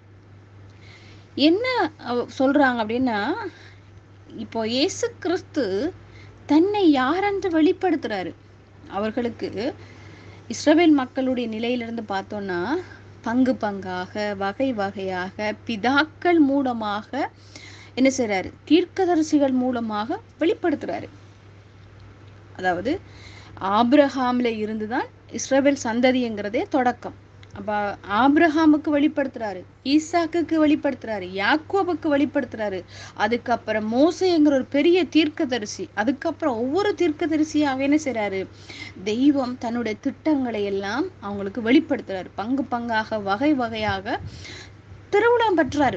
என்ன அவ- சொல்றாங்க அப்படின்னா இப்போ இயேசு கிறிஸ்து தன்னை யாரென்று வெளிப்படுத்துறாரு அவர்களுக்கு இஸ்ரவேல் மக்களுடைய நிலையிலிருந்து பார்த்தோம்னா பங்கு பங்காக வகை வகையாக பிதாக்கள் மூலமாக என்ன செய்றாரு தீர்க்கதரிசிகள் மூலமாக வெளிப்படுத்துறாரு அதாவது ஆபிரஹாம்ல இருந்துதான் இஸ்ரவேல் சந்ததிங்கிறதே தொடக்கம் அப்ப ஆபிரஹாமுக்கு வெளிப்படுத்துறாரு ஈசாக்குக்கு வெளிப்படுத்துறாரு யாக்கோபுக்கு வெளிப்படுத்துறாரு அதுக்கப்புறம் மோசேங்கிற ஒரு பெரிய தீர்க்கதரிசி அதுக்கப்புறம் ஒவ்வொரு தீர்க்கதரிசியாக என்ன செய்றாரு தெய்வம் தன்னுடைய திட்டங்களை எல்லாம் அவங்களுக்கு வெளிப்படுத்துறாரு பங்கு பங்காக வகை வகையாக திருவிழம் பெற்றாரு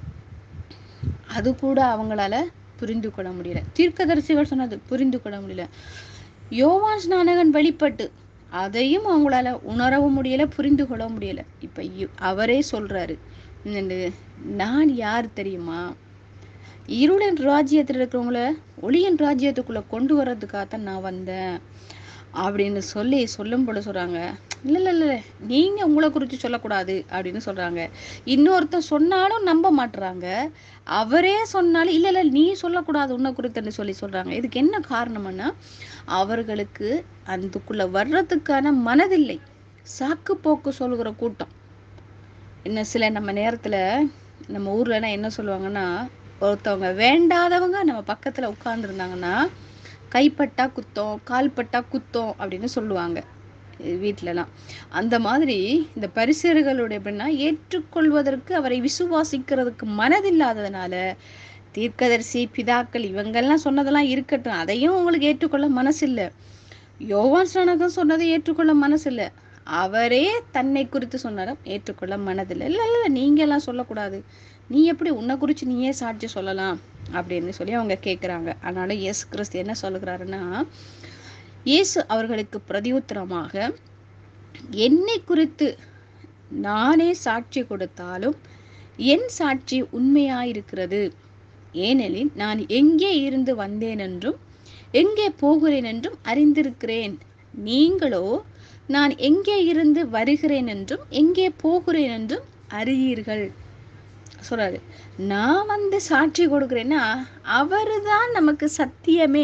அது கூட அவங்களால புரிந்து கொள்ள முடியல தீர்க்கதரிசிகள் சொன்னது புரிந்து கொள்ள முடியல யோவான் ஸ்நானகன் வெளிப்பட்டு அதையும் அவங்களால உணரவும் முடியல புரிந்து கொள்ள முடியல இப்ப இ- அவரே சொல்றாரு என்னது, நான் யார் தெரியுமா இருளின் ராஜ்யத்துல இருக்கிறவங்கள ஒளியின் ராஜ்யத்துக்குள்ள கொண்டு வர்றதுக்காகத்தான் நான் வந்தேன் அப்படின்னு சொல்லி சொல்லும் போல சொல்றாங்க இல்ல இல்ல இல்ல நீங்க உங்களை குறித்து சொல்லக்கூடாது அப்படின்னு சொல்றாங்க இன்னொருத்தன் சொன்னாலும் நம்ப மாட்றாங்க அவரே சொன்னாலும் இல்ல இல்ல நீ சொல்லக்கூடாது உன்னை குறித்துன்னு சொல்லி சொல்றாங்க இதுக்கு என்ன காரணம்னா அவர்களுக்கு அதுக்குள்ள வர்றதுக்கான மனதில்லை சாக்கு போக்கு சொல்லுகிற கூட்டம் என்ன சில நம்ம நேரத்துல நம்ம ஊர்லலாம் என்ன சொல்லுவாங்கன்னா ஒருத்தவங்க வேண்டாதவங்க நம்ம பக்கத்துல உட்கார்ந்துருந்தாங்கன்னா கைப்பட்டா குத்தம் கால்பட்டா குத்தம் அப்படின்னு சொல்லுவாங்க அஹ் வீட்லலாம் அந்த மாதிரி இந்த பரிசேறுகளுடைய எப்படின்னா ஏற்றுக்கொள்வதற்கு அவரை விசுவாசிக்கிறதுக்கு மனதில்லாததுனால தீர்க்கதரிசி பிதாக்கள் இவங்கெல்லாம் சொன்னதெல்லாம் இருக்கட்டும் அதையும் உங்களுக்கு ஏற்றுக்கொள்ள மனசில்லை யோவான் ஸ்நானகம் சொன்னதை ஏற்றுக்கொள்ள மனசில்லை அவரே தன்னை குறித்து சொன்னாலும் ஏற்றுக்கொள்ள மனதில்லை இல்ல இல்ல நீங்க எல்லாம் சொல்லக்கூடாது நீ எப்படி உன்னை குறிச்சு நீயே சாட்சி சொல்லலாம் அப்படின்னு சொல்லி அவங்க கேக்குறாங்க அதனால இயேசு கிறிஸ்து என்ன சொல்லுகிறாருன்னா இயேசு அவர்களுக்கு பிரதியுத்தரமாக என்னை குறித்து நானே சாட்சி கொடுத்தாலும் என் சாட்சி உண்மையாயிருக்கிறது ஏனெனில் நான் எங்கே இருந்து வந்தேன் என்றும் எங்கே போகிறேன் என்றும் அறிந்திருக்கிறேன் நீங்களோ நான் எங்கே இருந்து வருகிறேன் என்றும் எங்கே போகிறேன் என்றும் அறியீர்கள் சொல்றாரு நான் வந்து சாட்சி கொடுக்கிறேன்னா அவருதான் நமக்கு சத்தியமே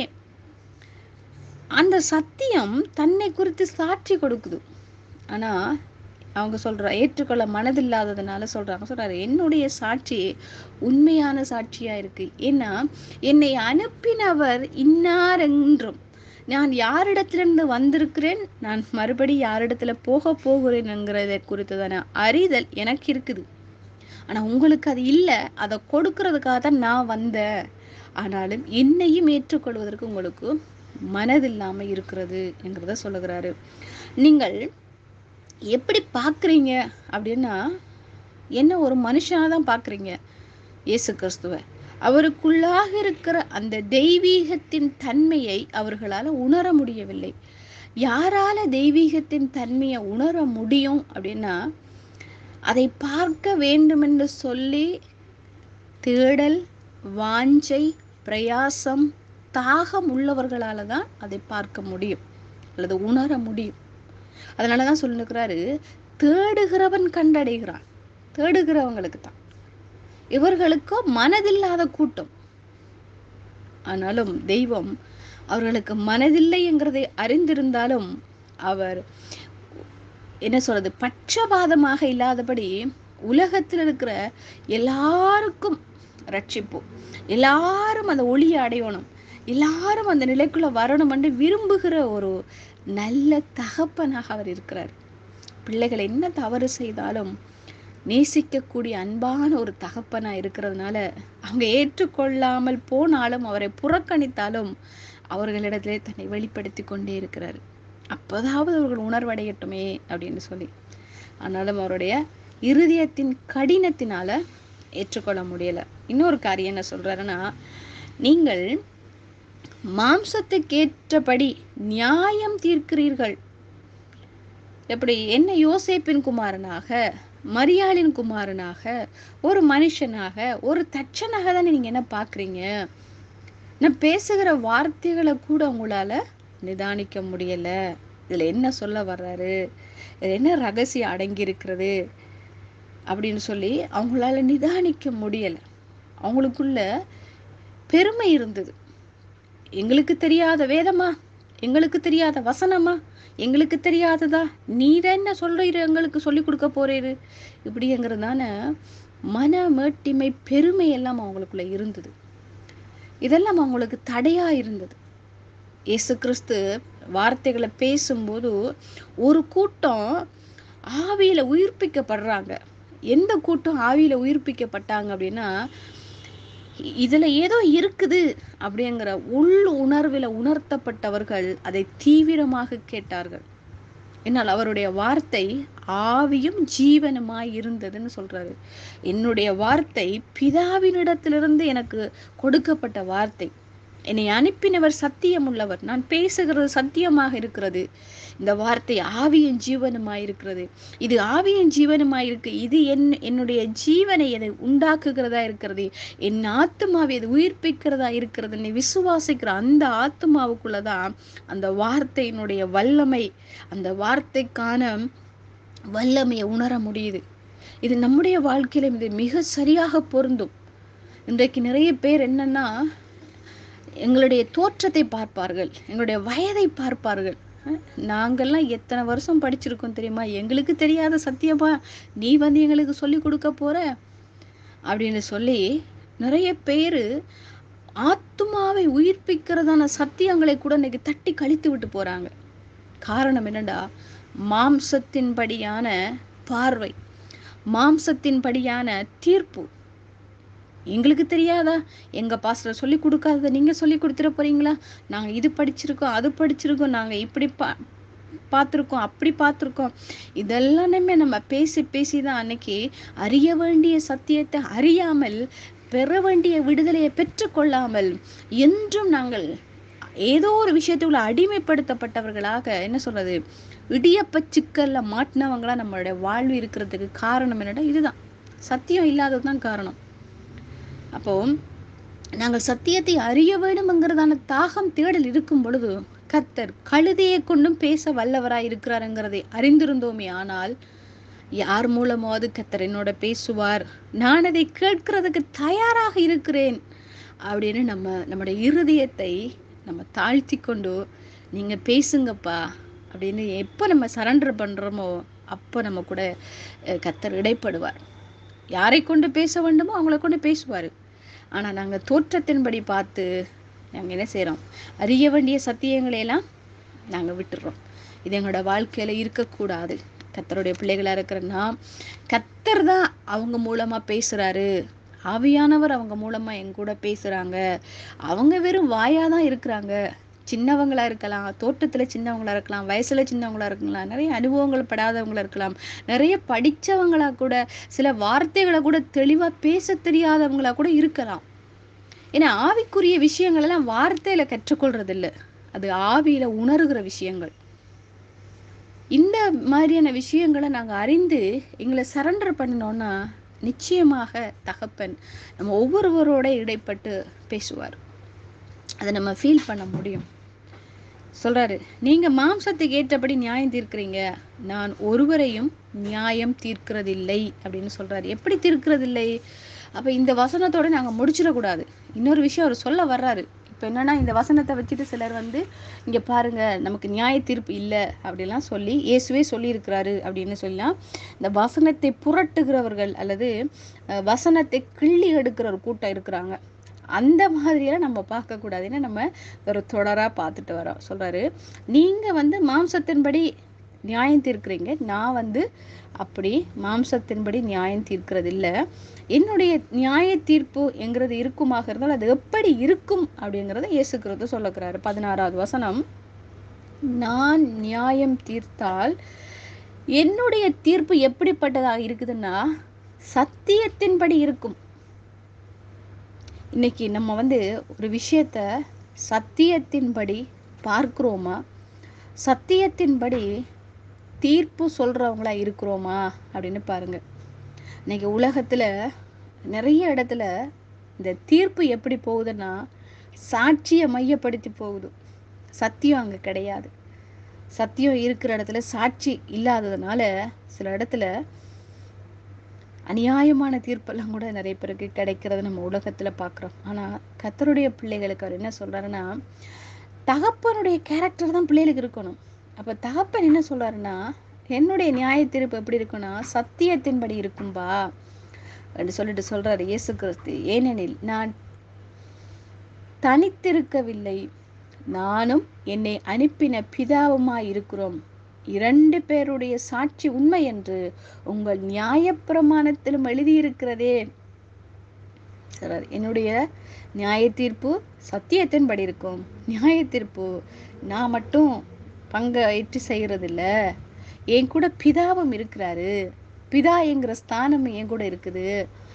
அந்த சத்தியம் தன்னை குறித்து சாட்சி கொடுக்குது ஆனா அவங்க சொல்ற ஏற்றுக்கொள்ள மனதில்லாததுனால சொல்றாங்க சொல்றாரு என்னுடைய சாட்சி உண்மையான சாட்சியா இருக்கு ஏன்னா என்னை அனுப்பினவர் இன்னார் என்றும் நான் யாரிடத்திலிருந்து வந்திருக்கிறேன் நான் மறுபடி யாரிடத்துல போக போகிறேன்ங்கிறத குறித்ததான அறிதல் எனக்கு இருக்குது ஆனா உங்களுக்கு அது இல்லை அதை கொடுக்கறதுக்காக தான் நான் வந்தேன் ஆனாலும் என்னையும் ஏற்றுக்கொள்வதற்கு உங்களுக்கு மனதில்லாம இருக்கிறது என்கிறத சொல்லுகிறாரு நீங்கள் எப்படி பார்க்குறீங்க அப்படின்னா என்ன ஒரு மனுஷனாக தான் பார்க்குறீங்க இயேசு கிறிஸ்துவ அவருக்குள்ளாக இருக்கிற அந்த தெய்வீகத்தின் தன்மையை அவர்களால் உணர முடியவில்லை யாரால தெய்வீகத்தின் தன்மையை உணர முடியும் அப்படின்னா அதை பார்க்க வேண்டுமென்று சொல்லி தேடல் வாஞ்சை பிரயாசம் தாகம் உள்ளவர்களால தான் அதை பார்க்க முடியும் அல்லது உணர முடியும் அதனால தான் சொல்லிருக்கிறாரு தேடுகிறவன் கண்டடைகிறான் தேடுகிறவங்களுக்கு தான் இவர்களுக்கோ மனதில்லாத கூட்டம் ஆனாலும் தெய்வம் அவர்களுக்கு மனதில்லைங்கிறதை அறிந்திருந்தாலும் அவர் என்ன சொல்றது பட்சபாதமாக இல்லாதபடி உலகத்தில் இருக்கிற எல்லாருக்கும் ரட்சிப்பு எல்லாரும் அந்த ஒளியை அடையணும் எல்லாரும் அந்த நிலைக்குள்ள வரணும் என்று விரும்புகிற ஒரு நல்ல தகப்பனாக அவர் இருக்கிறார் பிள்ளைகள் என்ன தவறு செய்தாலும் நேசிக்கக்கூடிய அன்பான ஒரு தகப்பனா இருக்கிறதுனால அவங்க ஏற்றுக்கொள்ளாமல் போனாலும் அவரை புறக்கணித்தாலும் அவர்களிடத்திலே தன்னை வெளிப்படுத்தி கொண்டே இருக்கிறார் அப்போதாவது அவர்கள் உணர்வடையட்டுமே அப்படின்னு சொல்லி ஆனாலும் அவருடைய இருதயத்தின் கடினத்தினால ஏற்றுக்கொள்ள முடியல இன்னொரு காரியம் என்ன சொல்றாருன்னா நீங்கள் மாம்சத்துக்கேற்றபடி நியாயம் தீர்க்கிறீர்கள் எப்படி என்ன யோசேப்பின் குமாரனாக மரியாளின் குமாரனாக ஒரு மனுஷனாக ஒரு தச்சனாக தானே நீங்க என்ன பாக்குறீங்க நான் பேசுகிற வார்த்தைகளை கூட உங்களால நிதானிக்க முடியல இதுல என்ன சொல்ல வர்றாரு இதுல என்ன ரகசியம் அடங்கி இருக்கிறது அப்படின்னு சொல்லி அவங்களால நிதானிக்க முடியல அவங்களுக்குள்ள பெருமை இருந்தது எங்களுக்கு தெரியாத வேதமா எங்களுக்கு தெரியாத வசனமா எங்களுக்கு தெரியாததா நீர் என்ன சொல்றீரு எங்களுக்கு சொல்லி கொடுக்க போறீரு இப்படிங்கிறதான மன மேட்டிமை பெருமை எல்லாம் அவங்களுக்குள்ள இருந்தது இதெல்லாம் அவங்களுக்கு தடையா இருந்தது இயேசு கிறிஸ்து வார்த்தைகளை பேசும்போது ஒரு கூட்டம் ஆவியில உயிர்ப்பிக்கப்படுறாங்க எந்த கூட்டம் ஆவியில உயிர்ப்பிக்கப்பட்டாங்க அப்படின்னா இதுல ஏதோ இருக்குது அப்படிங்கிற உள் உணர்வில உணர்த்தப்பட்டவர்கள் அதை தீவிரமாக கேட்டார்கள் என்னால் அவருடைய வார்த்தை ஆவியும் ஜீவனுமாய் இருந்ததுன்னு சொல்றாரு என்னுடைய வார்த்தை பிதாவினிடத்திலிருந்து எனக்கு கொடுக்கப்பட்ட வார்த்தை என்னை அனுப்பினவர் சத்தியம் உள்ளவர் நான் பேசுகிறது சத்தியமாக இருக்கிறது இந்த வார்த்தை ஆவியின் ஜீவனுமாய் இருக்கிறது இது ஆவியின் ஜீவனுமாய் இருக்கு இது என் என்னுடைய ஜீவனை எதை உண்டாக்குகிறதா இருக்கிறது என் ஆத்மாவை அது உயிர்ப்பிக்கிறதா இருக்கிறது என்னை விசுவாசிக்கிற அந்த ஆத்மாவுக்குள்ளதான் அந்த வார்த்தையினுடைய வல்லமை அந்த வார்த்தைக்கான வல்லமையை உணர முடியுது இது நம்முடைய வாழ்க்கையில இது மிக சரியாக பொருந்தும் இன்றைக்கு நிறைய பேர் என்னன்னா எங்களுடைய தோற்றத்தை பார்ப்பார்கள் எங்களுடைய வயதை பார்ப்பார்கள் அஹ், நாங்கெல்லாம் எத்தனை வருஷம் படிச்சிருக்கோம் தெரியுமா எங்களுக்கு தெரியாத சத்தியமா நீ வந்து எங்களுக்கு சொல்லி கொடுக்க போற அப்படின்னு சொல்லி நிறைய பேரு ஆத்துமாவை உயிர்ப்பிக்கிறதான சத்தியங்களை கூட இன்னைக்கு தட்டி கழித்து விட்டு போறாங்க காரணம் என்னடா மாம்சத்தின்படியான பார்வை மாம்சத்தின்படியான தீர்ப்பு எங்களுக்கு தெரியாதா எங்க பாஸ்டர் சொல்லி கொடுக்காதத நீங்க சொல்லி கொடுத்துட போறீங்களா நாங்க இது படிச்சிருக்கோம் அது படிச்சிருக்கோம் நாங்க இப்படி பா பார்த்துருக்கோம் அப்படி பார்த்துருக்கோம் இதெல்லாமே நம்ம பேசி பேசி தான் அன்னைக்கு அறிய வேண்டிய சத்தியத்தை அறியாமல் பெற வேண்டிய விடுதலையை பெற்றுக்கொள்ளாமல் என்றும் நாங்கள் ஏதோ ஒரு விஷயத்துக்குள்ள அடிமைப்படுத்தப்பட்டவர்களாக என்ன சொல்றது இடியப்ப சிக்கல்ல மாட்டினவங்களா நம்மளுடைய வாழ்வு இருக்கிறதுக்கு காரணம் என்னடா இதுதான் சத்தியம் இல்லாததுதான் காரணம் அப்போ நாங்கள் சத்தியத்தை அறிய வேண்டும்ங்கிறதான தாகம் தேடல் இருக்கும் பொழுது கர்த்தர் கழுதையை கொண்டும் பேச வல்லவராய் இருக்கிறாருங்கிறதை அறிந்திருந்தோமே ஆனால் யார் மூலமாவது கர்த்தர் என்னோட பேசுவார் நான் அதை கேட்கறதுக்கு தயாராக இருக்கிறேன் அப்படின்னு நம்ம நம்முடைய இருதயத்தை நம்ம தாழ்த்தி கொண்டு நீங்க பேசுங்கப்பா அப்படின்னு எப்போ நம்ம சரண்டர் பண்றோமோ அப்போ நம்ம கூட அஹ், கர்த்தர் இடைப்படுவார் யாரை கொண்டு பேச வேண்டுமோ அவங்கள கொண்டு பேசுவார் ஆனால் நாங்கள் தோற்றத்தின்படி பார்த்து நாங்கள் என்ன செய்கிறோம் அறிய வேண்டிய சத்தியங்களை எல்லாம் நாங்கள் விட்டுடுறோம் இது எங்களோட வாழ்க்கையில் இருக்கக்கூடாது கத்தருடைய பிள்ளைகளாக இருக்கிற நாம் கத்தர் தான் அவங்க மூலமாக பேசுகிறாரு ஆவியானவர் அவங்க மூலமாக எங்க கூட பேசுகிறாங்க அவங்க வெறும் வாயாக தான் இருக்கிறாங்க சின்னவங்களா இருக்கலாம் தோட்டத்தில் சின்னவங்களா இருக்கலாம் வயசுல சின்னவங்களா இருக்கலாம் நிறைய அனுபவங்கள் படாதவங்களா இருக்கலாம் நிறைய படிச்சவங்களா கூட சில வார்த்தைகளை கூட தெளிவா பேச தெரியாதவங்களா கூட இருக்கலாம் ஏன்னா ஆவிக்குரிய விஷயங்கள் எல்லாம் வார்த்தையில கற்றுக்கொள்றது இல்ல அது ஆவியில உணர்கிற விஷயங்கள் இந்த மாதிரியான விஷயங்களை நாங்க அறிந்து எங்களை சரண்டர் பண்ணினோம்னா நிச்சயமாக தகப்பன் நம்ம ஒவ்வொருவரோட இடைப்பட்டு பேசுவார் அதை நம்ம ஃபீல் பண்ண முடியும் சொல்றாரு நீங்க மாம்சத்துக்கு ஏற்றபடி நியாயம் தீர்க்கிறீங்க நான் ஒருவரையும் நியாயம் தீர்க்கிறதில்லை அப்படின்னு சொல்றாரு எப்படி தீர்க்கிறதில்லை அப்ப இந்த வசனத்தோட நாங்க முடிச்சிடக்கூடாது இன்னொரு விஷயம் அவர் சொல்ல வர்றாரு இப்ப என்னன்னா இந்த வசனத்தை வச்சுட்டு சிலர் வந்து இங்க பாருங்க நமக்கு நியாய தீர்ப்பு இல்லை அப்படிலாம் சொல்லி இயேசுவே சொல்லியிருக்கிறாரு அப்படின்னு சொல்லலாம் இந்த வசனத்தை புரட்டுகிறவர்கள் அல்லது அஹ், வசனத்தை கிள்ளி எடுக்கிற ஒரு கூட்டம் இருக்கிறாங்க அந்த மாதிரியெல்லாம் நம்ம பார்க்கக்கூடாது ஏன்னா நம்ம ஒரு தொடரா பார்த்துட்டு வரோம் சொல்றாரு நீங்க வந்து மாம்சத்தின்படி நியாயம் தீர்க்கிறீங்க நான் வந்து அப்படி மாம்சத்தின்படி நியாயம் தீர்க்கிறது இல்ல என்னுடைய நியாய தீர்ப்பு என்கிறது இருக்குமாக இருந்தால் அது எப்படி இருக்கும் அப்படிங்கறத இயேசு கிறிஸ்து சொல்லுகிறாரு பதினாறாவது வசனம் நான் நியாயம் தீர்த்தால் என்னுடைய தீர்ப்பு எப்படிப்பட்டதாக இருக்குதுன்னா சத்தியத்தின்படி இருக்கும் இன்னைக்கு நம்ம வந்து ஒரு விஷயத்த சத்தியத்தின்படி பார்க்கிறோமா சத்தியத்தின்படி தீர்ப்பு சொல்றவங்களா இருக்கிறோமா அப்படின்னு பாருங்க இன்னைக்கு உலகத்துல நிறைய இடத்துல இந்த தீர்ப்பு எப்படி போகுதுன்னா சாட்சியை மையப்படுத்தி போகுது சத்தியம் அங்க கிடையாது சத்தியம் இருக்கிற இடத்துல சாட்சி இல்லாததுனால சில இடத்துல அநியாயமான தீர்ப்பெல்லாம் கூட நிறைய பேருக்கு கிடைக்கிறது நம்ம உலகத்துல பார்க்குறோம் ஆனா கத்தருடைய பிள்ளைகளுக்கு அவர் என்ன சொல்றாருன்னா தகப்பனுடைய கேரக்டர் தான் பிள்ளைகளுக்கு இருக்கணும் அப்ப தகப்பன் என்ன சொல்றாருன்னா என்னுடைய நியாய தீர்ப்பு எப்படி இருக்குன்னா சத்தியத்தின்படி இருக்கும்பா அப்படின்னு சொல்லிட்டு சொல்றாரு இயேசு கிறிஸ்து ஏனெனில் நான் தனித்திருக்கவில்லை நானும் என்னை அனுப்பின பிதாவுமாய் இருக்கிறோம் இரண்டு பேருடைய சாட்சி உண்மை என்று உங்கள் நியாயப்பிரமாணத்திலும் எழுதியிருக்கிறதே சொல்றாரு என்னுடைய நியாய தீர்ப்பு சத்தியத்தின்படி இருக்கும் நியாய தீர்ப்பு நான் மட்டும் பங்கேற்று செய்யறது இல்ல என் கூட பிதாவும் இருக்கிறாரு பிதா என்கிற ஸ்தானம் என் கூட இருக்குது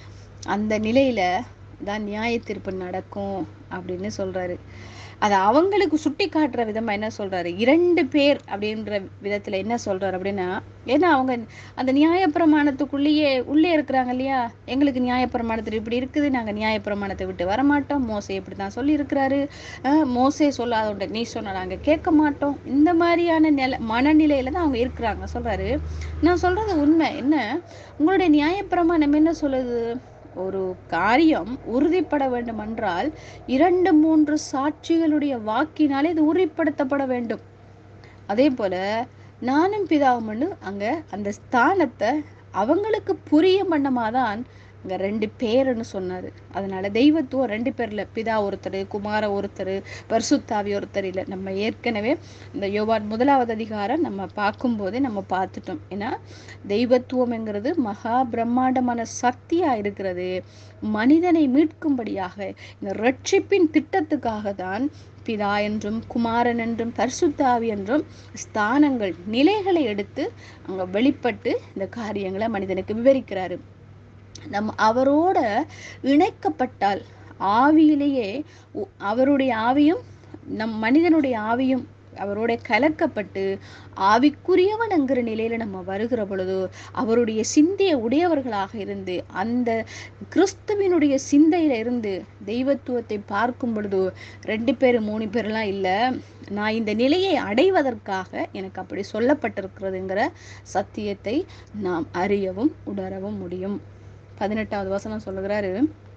அந்த நிலையில தான் நியாய தீர்ப்பு நடக்கும் அப்படின்னு சொல்றாரு அது அவங்களுக்கு சுட்டி காட்டுற விதமா என்ன சொல்றாரு இரண்டு பேர் அப்படின்ற விதத்துல என்ன சொல்றாரு அப்படின்னா ஏன்னா அவங்க அந்த நியாயப்பிரமாணத்துக்குள்ளேயே உள்ளே இருக்கிறாங்க இல்லையா எங்களுக்கு நியாயப்பிரமாணத்தில் இப்படி இருக்குது நாங்க நியாயப்பிரமாணத்தை விட்டு வரமாட்டோம் மோசே இப்படி தான் சொல்லி இருக்கிறாரு மோசே சொல்லாத ஒன்றை நீ சொன்னா நாங்க கேட்க மாட்டோம் இந்த மாதிரியான நில மனநிலையில தான் அவங்க இருக்கிறாங்க சொல்றாரு நான் சொல்றது உண்மை என்ன உங்களுடைய நியாயப்பிரமாணம் என்ன சொல்லுது ஒரு காரியம் உறுதிப்பட வேண்டுமென்றால் இரண்டு மூன்று சாட்சிகளுடைய வாக்கினாலே இது உறுதிப்படுத்தப்பட வேண்டும் அதே போல நானும் பிதாவும் அங்க அந்த ஸ்தானத்தை அவங்களுக்கு புரிய பண்ணமாதான் அங்க ரெண்டு பேருன்னு சொன்னாரு அதனால தெய்வத்துவம் ரெண்டு பேர்ல பிதா ஒருத்தர் குமார ஒருத்தர் பரிசுத்தாவி ஒருத்தர் இல்லை நம்ம ஏற்கனவே இந்த யோவான் முதலாவது அதிகாரம் நம்ம பார்க்கும்போதே நம்ம பார்த்துட்டோம் ஏன்னா தெய்வத்துவம்ங்கிறது மகா பிரம்மாண்டமான சக்தியா இருக்கிறது மனிதனை மீட்கும்படியாக இந்த ரட்சிப்பின் திட்டத்துக்காக தான் பிதா என்றும் குமாரன் என்றும் பரிசுத்தாவி என்றும் ஸ்தானங்கள் நிலைகளை எடுத்து அங்க வெளிப்பட்டு இந்த காரியங்களை மனிதனுக்கு விவரிக்கிறாரு நம்ம அவரோட இணைக்கப்பட்டால் ஆவியிலேயே உ- அவருடைய ஆவியும் நம் மனிதனுடைய ஆவியும் அவரோட கலக்கப்பட்டு ஆவிக்குரியவன்ங்கிற நிலையில நம்ம வருகிற பொழுது அவருடைய சிந்தைய உடையவர்களாக இருந்து அந்த கிறிஸ்துவினுடைய சிந்தையில இருந்து தெய்வத்துவத்தை பார்க்கும் பொழுது ரெண்டு பேர் மூணு பேர்லாம் இல்ல நான் இந்த நிலையை அடைவதற்காக எனக்கு அப்படி சொல்லப்பட்டிருக்கிறதுங்கிற சத்தியத்தை நாம் அறியவும் உணரவும் முடியும் பதினெட்டாவது வசனம் சொல்லுகிறாரு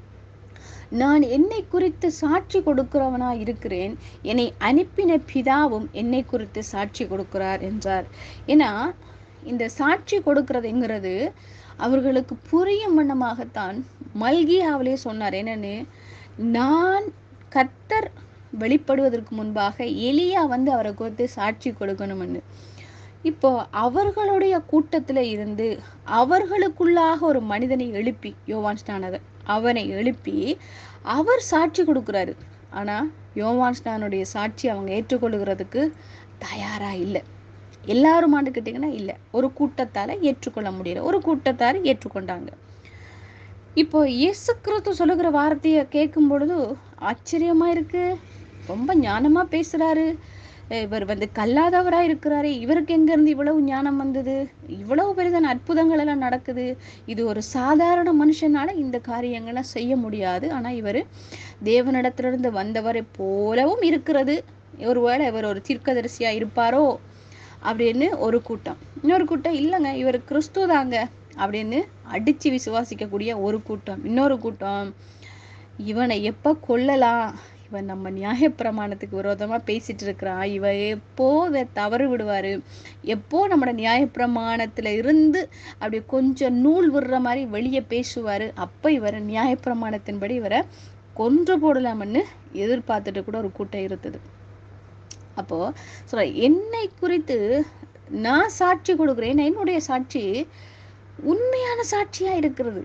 நான் என்னை குறித்து சாட்சி கொடுக்கிறவனா இருக்கிறேன் என்னை அனுப்பின பிதாவும் என்னை குறித்து சாட்சி கொடுக்கிறார் என்றார் ஏன்னா இந்த சாட்சி கொடுக்கறதுங்கிறது அவர்களுக்கு புரியும் வண்ணமாகத்தான் மல்கியாவிலே சொன்னார் என்னன்னு நான் கர்த்தர் வெளிப்படுவதற்கு முன்பாக எலியா வந்து அவரை குறித்து சாட்சி கொடுக்கணும்னு இப்போ அவர்களுடைய கூட்டத்துல இருந்து அவர்களுக்குள்ளாக ஒரு மனிதனை எழுப்பி யோவான் ஸ்நானகர் அவனை எழுப்பி அவர் சாட்சி கொடுக்குறாரு ஆனா யோவான் ஸ்நானுடைய சாட்சி அவங்க ஏற்றுக்கொள்கிறதுக்கு தயாரா இல்லை எல்லாருமான்னு கேட்டிங்கன்னா இல்லை ஒரு கூட்டத்தால ஏற்றுக்கொள்ள முடியல ஒரு கூட்டத்தார் ஏற்றுக்கொண்டாங்க இப்போ இயேசு கிறிஸ்து சொல்லுகிற வார்த்தையை கேட்கும் பொழுது ஆச்சரியமா இருக்கு ரொம்ப ஞானமா பேசுறாரு அஹ் இவர் வந்து கல்லாதவரா இருக்கிறாரு இவருக்கு எங்க இருந்து இவ்வளவு ஞானம் வந்தது இவ்வளவு பெரிதான அற்புதங்கள் எல்லாம் நடக்குது இது ஒரு சாதாரண மனுஷனால இந்த காரியங்கள்லாம் செய்ய முடியாது ஆனா இவர் தேவனிடத்திலிருந்து வந்தவரை போலவும் இருக்கிறது ஒருவேளை இவர் ஒரு தீர்க்கதரிசியா இருப்பாரோ அப்படின்னு ஒரு கூட்டம் இன்னொரு கூட்டம் இல்லைங்க இவர் கிறிஸ்து தாங்க அப்படின்னு அடிச்சு விசுவாசிக்கக்கூடிய ஒரு கூட்டம் இன்னொரு கூட்டம் இவனை எப்ப கொல்லலாம் இவன் நம்ம நியாயப்பிரமாணத்துக்கு விரோதமா பேசிட்டு இருக்கிறான் இவன் எப்போ இதை தவறு விடுவாரு எப்போ நம்மளோட நியாயப்பிரமாணத்துல இருந்து அப்படி கொஞ்சம் நூல் விடுற மாதிரி வெளியே பேசுவாரு அப்ப இவர் நியாயப்பிரமாணத்தின்படி இவரை கொன்று போடலாம்னு எதிர்பார்த்துட்டு கூட ஒரு கூட்டம் இருந்தது அப்போ சொல்ற என்னை குறித்து நான் சாட்சி கொடுக்கிறேன் என்னுடைய சாட்சி உண்மையான சாட்சியா இருக்கிறது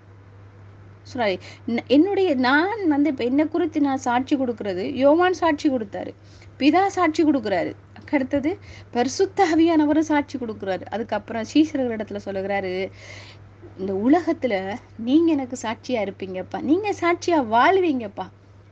சாரி என்னுடைய நான் வந்து இப்ப என்னை குறித்து நான் சாட்சி கொடுக்கிறது யோவான் சாட்சி கொடுத்தாரு பிதா சாட்சி கொடுக்குறாரு அடுத்தது பரிசுத்தாவியானவரும் சாட்சி கொடுக்குறாரு அதுக்கப்புறம் சீசர்கள் இடத்துல சொல்லுகிறாரு இந்த உலகத்துல நீங்க எனக்கு சாட்சியா இருப்பீங்கப்பா நீங்க சாட்சியா வாழ்வீங்கப்பா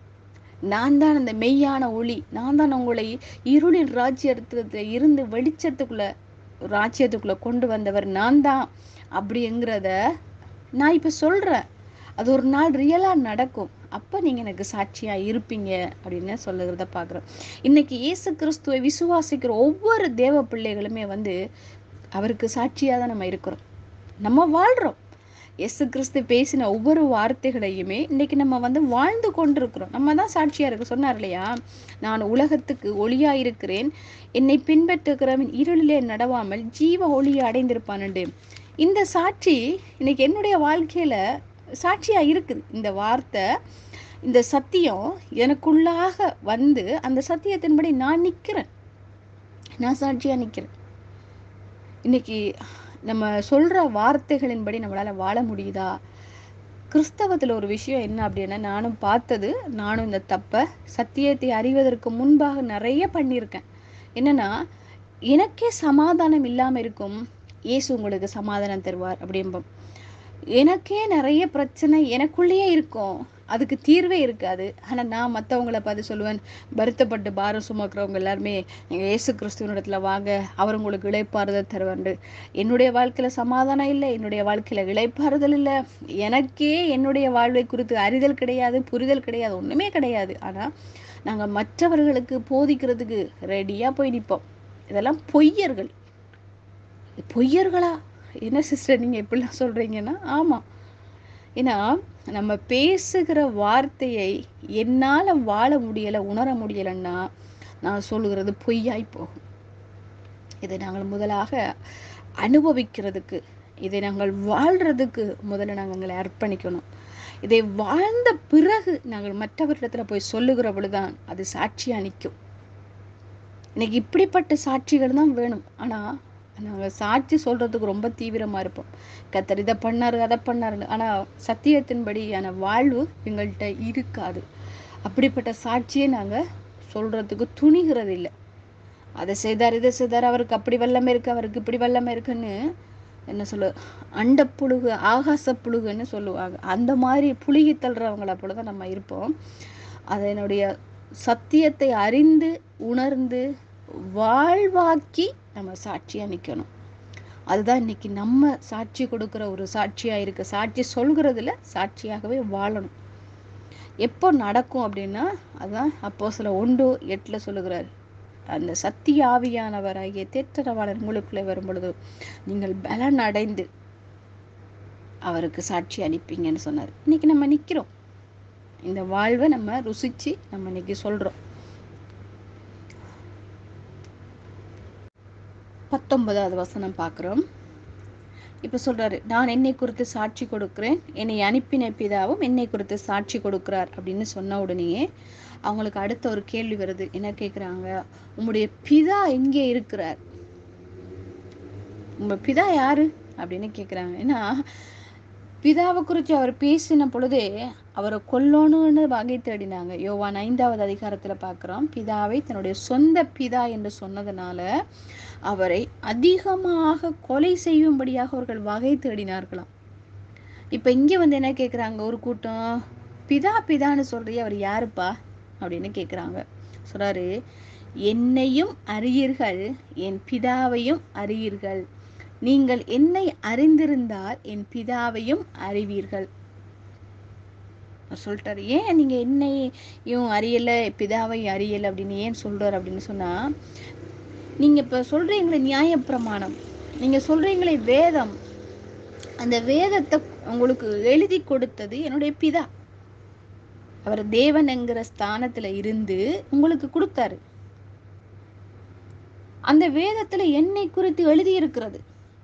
நான் தான் அந்த மெய்யான ஒளி நான் தான் உங்களை இருளின் ராஜ்யத்துல இருந்து வெளிச்சத்துக்குள்ள ராஜ்யத்துக்குள்ள கொண்டு வந்தவர் நான் தான் அப்படிங்கிறத நான் இப்ப சொல்றேன் அது ஒரு நாள் ரியலா நடக்கும் அப்ப நீங்க எனக்கு சாட்சியா இருப்பீங்க அப்படின்னு சொல்லுகிறத பாக்குறோம் இன்னைக்கு இயேசு கிறிஸ்துவை விசுவாசிக்கிற ஒவ்வொரு தேவ பிள்ளைகளுமே வந்து அவருக்கு சாட்சியா தான் நம்ம இருக்கிறோம் நம்ம வாழ்றோம் இயேசு கிறிஸ்து பேசின ஒவ்வொரு வார்த்தைகளையுமே இன்னைக்கு நம்ம வந்து வாழ்ந்து கொண்டிருக்கிறோம் நம்ம தான் சாட்சியா இருக்கு சொன்னார் இல்லையா நான் உலகத்துக்கு ஒளியா இருக்கிறேன் என்னை பின்பற்றுகிறவன் இருளிலே நடவாமல் ஜீவ ஒளியை அடைந்திருப்பானுண்டு இந்த சாட்சி இன்னைக்கு என்னுடைய வாழ்க்கையில சாட்சியா இருக்குது இந்த வார்த்தை இந்த சத்தியம் எனக்குள்ளாக வந்து அந்த சத்தியத்தின்படி நான் நிக்கிறேன் நான் சாட்சியா நிக்கிறேன் இன்னைக்கு நம்ம சொல்ற வார்த்தைகளின்படி நம்மளால வாழ முடியுதா கிறிஸ்தவத்துல ஒரு விஷயம் என்ன அப்படின்னா நானும் பார்த்தது நானும் இந்த தப்ப சத்தியத்தை அறிவதற்கு முன்பாக நிறைய பண்ணியிருக்கேன் என்னன்னா எனக்கே சமாதானம் இல்லாம இருக்கும் இயேசு உங்களுக்கு சமாதானம் தருவார் அப்படிம்போம் எனக்கே நிறைய பிரச்சனை எனக்குள்ளேயே இருக்கும் அதுக்கு தீர்வே இருக்காது ஆனா நான் மத்தவங்கள பார்த்து சொல்லுவேன் வருத்தப்பட்டு பாரம் சுமக்கிறவங்க எல்லாருமே எங்க இயேசு கிறிஸ்துவனிடத்துல வாங்க அவர் உங்களுக்கு இளைப்பாறுதல் தருவாண்டு என்னுடைய வாழ்க்கையில சமாதானம் இல்லை என்னுடைய வாழ்க்கையில இளைப்பாறுதல் இல்லை எனக்கே என்னுடைய வாழ்வை குறித்து அறிதல் கிடையாது புரிதல் கிடையாது ஒண்ணுமே கிடையாது ஆனா நாங்க மற்றவர்களுக்கு போதிக்கிறதுக்கு ரெடியா போய் நிற்போம் இதெல்லாம் பொய்யர்கள் பொய்யர்களா என்ன சிஸ்டர் நீங்க இப்படிலாம் சொல்றீங்கன்னா ஆமா ஏன்னா நம்ம பேசுகிற வார்த்தையை என்னால வாழ முடியல உணர முடியலன்னா நான் சொல்லுகிறது பொய்யாய் போகும் இதை நாங்கள் முதலாக அனுபவிக்கிறதுக்கு இதை நாங்கள் வாழ்றதுக்கு முதல்ல நாங்கள் எங்களை அர்ப்பணிக்கணும் இதை வாழ்ந்த பிறகு நாங்கள் மற்றவரிடத்துல போய் சொல்லுகிற பொழுதுதான் அது சாட்சியா நிற்கும் இன்னைக்கு இப்படிப்பட்ட சாட்சிகள் தான் வேணும் ஆனா நாங்க சாட்சி சொல்றதுக்கு ரொம்ப தீவிரமா இருப்போம் கத்தர் இதை பண்ணாரு அதை பண்ணாருன்னு ஆனா சத்தியத்தின்படியான வாழ்வு எங்கள்கிட்ட இருக்காது அப்படிப்பட்ட சாட்சியை நாங்க சொல்றதுக்கு துணிகிறது இல்லை அதை செய்தார் இதை செய்தார் அவருக்கு அப்படி வல்லமை இருக்கு அவருக்கு இப்படி வல்லமை இருக்குன்னு என்ன சொல்லு அண்ட புழுகு ஆகாச புழுகுன்னு சொல்லுவாங்க அந்த மாதிரி புழுகி தள்ளுறவங்கள போலதான் நம்ம இருப்போம் அதனுடைய சத்தியத்தை அறிந்து உணர்ந்து வாழ்வாக்கி நம்ம சாட்சியா நிக்கணும் அதுதான் இன்னைக்கு நம்ம சாட்சி கொடுக்கிற ஒரு சாட்சியா இருக்கு சாட்சி சொல்கிறதுல சாட்சியாகவே வாழணும் எப்போ நடக்கும் அப்படின்னா அதான் அப்போ சில ஒன்று எட்டுல சொல்லுகிறார் அந்த சத்திய ஆவியானவராகிய தேற்றரவாளர் உங்களுக்குள்ளே வரும் பொழுது நீங்கள் பலன் அடைந்து அவருக்கு சாட்சி அளிப்பீங்கன்னு சொன்னார் இன்னைக்கு நம்ம நிக்கிறோம் இந்த வாழ்வை நம்ம ருசிச்சு நம்ம இன்னைக்கு சொல்றோம் பத்தொன்பதாவது வசனம் பார்க்குறோம் இப்போ சொல்றாரு நான் என்னை குறித்து சாட்சி கொடுக்கிறேன் என்னை அனுப்பின பிதாவும் என்னை குறித்து சாட்சி கொடுக்கிறார் அப்படின்னு சொன்ன உடனேயே அவங்களுக்கு அடுத்த ஒரு கேள்வி வருது என்ன கேட்குறாங்க உங்களுடைய பிதா எங்கே இருக்கிறார் உங்க பிதா யாரு அப்படின்னு கேட்குறாங்க ஏன்னா பிதாவை குறித்து அவர் பேசின பொழுதே அவரை கொல்லணும்னு வகை தேடினாங்க யோவான் ஐந்தாவது அதிகாரத்துல பார்க்கிறோம் பிதாவை தன்னுடைய சொந்த பிதா என்று சொன்னதுனால அவரை அதிகமாக கொலை செய்யும்படியாக அவர்கள் வகை தேடினார்களாம் இப்ப இங்க வந்து என்ன கேக்குறாங்க ஒரு கூட்டம் பிதா பிதான்னு சொல்றியே அவர் யாருப்பா அப்படின்னு கேக்குறாங்க சொல்றாரு என்னையும் அறியீர்கள் என் பிதாவையும் அறியீர்கள் நீங்கள் என்னை அறிந்திருந்தால் என் பிதாவையும் அறிவீர்கள் அவர் சொல்லிட்டாரு ஏன் நீங்க என்னையும் அறியல பிதாவையும் அறியல அப்படின்னு ஏன் சொல்றாரு அப்படின்னு சொன்னா நீங்க இப்ப சொல்றீங்களே நியாயப்பிரமாணம் நீங்க சொல்றீங்களே வேதம் அந்த வேதத்தை உங்களுக்கு எழுதி கொடுத்தது என்னுடைய பிதா அவர் தேவன் என்கிற ஸ்தானத்துல இருந்து உங்களுக்கு கொடுத்தாரு அந்த வேதத்துல என்னை குறித்து எழுதி இருக்கிறது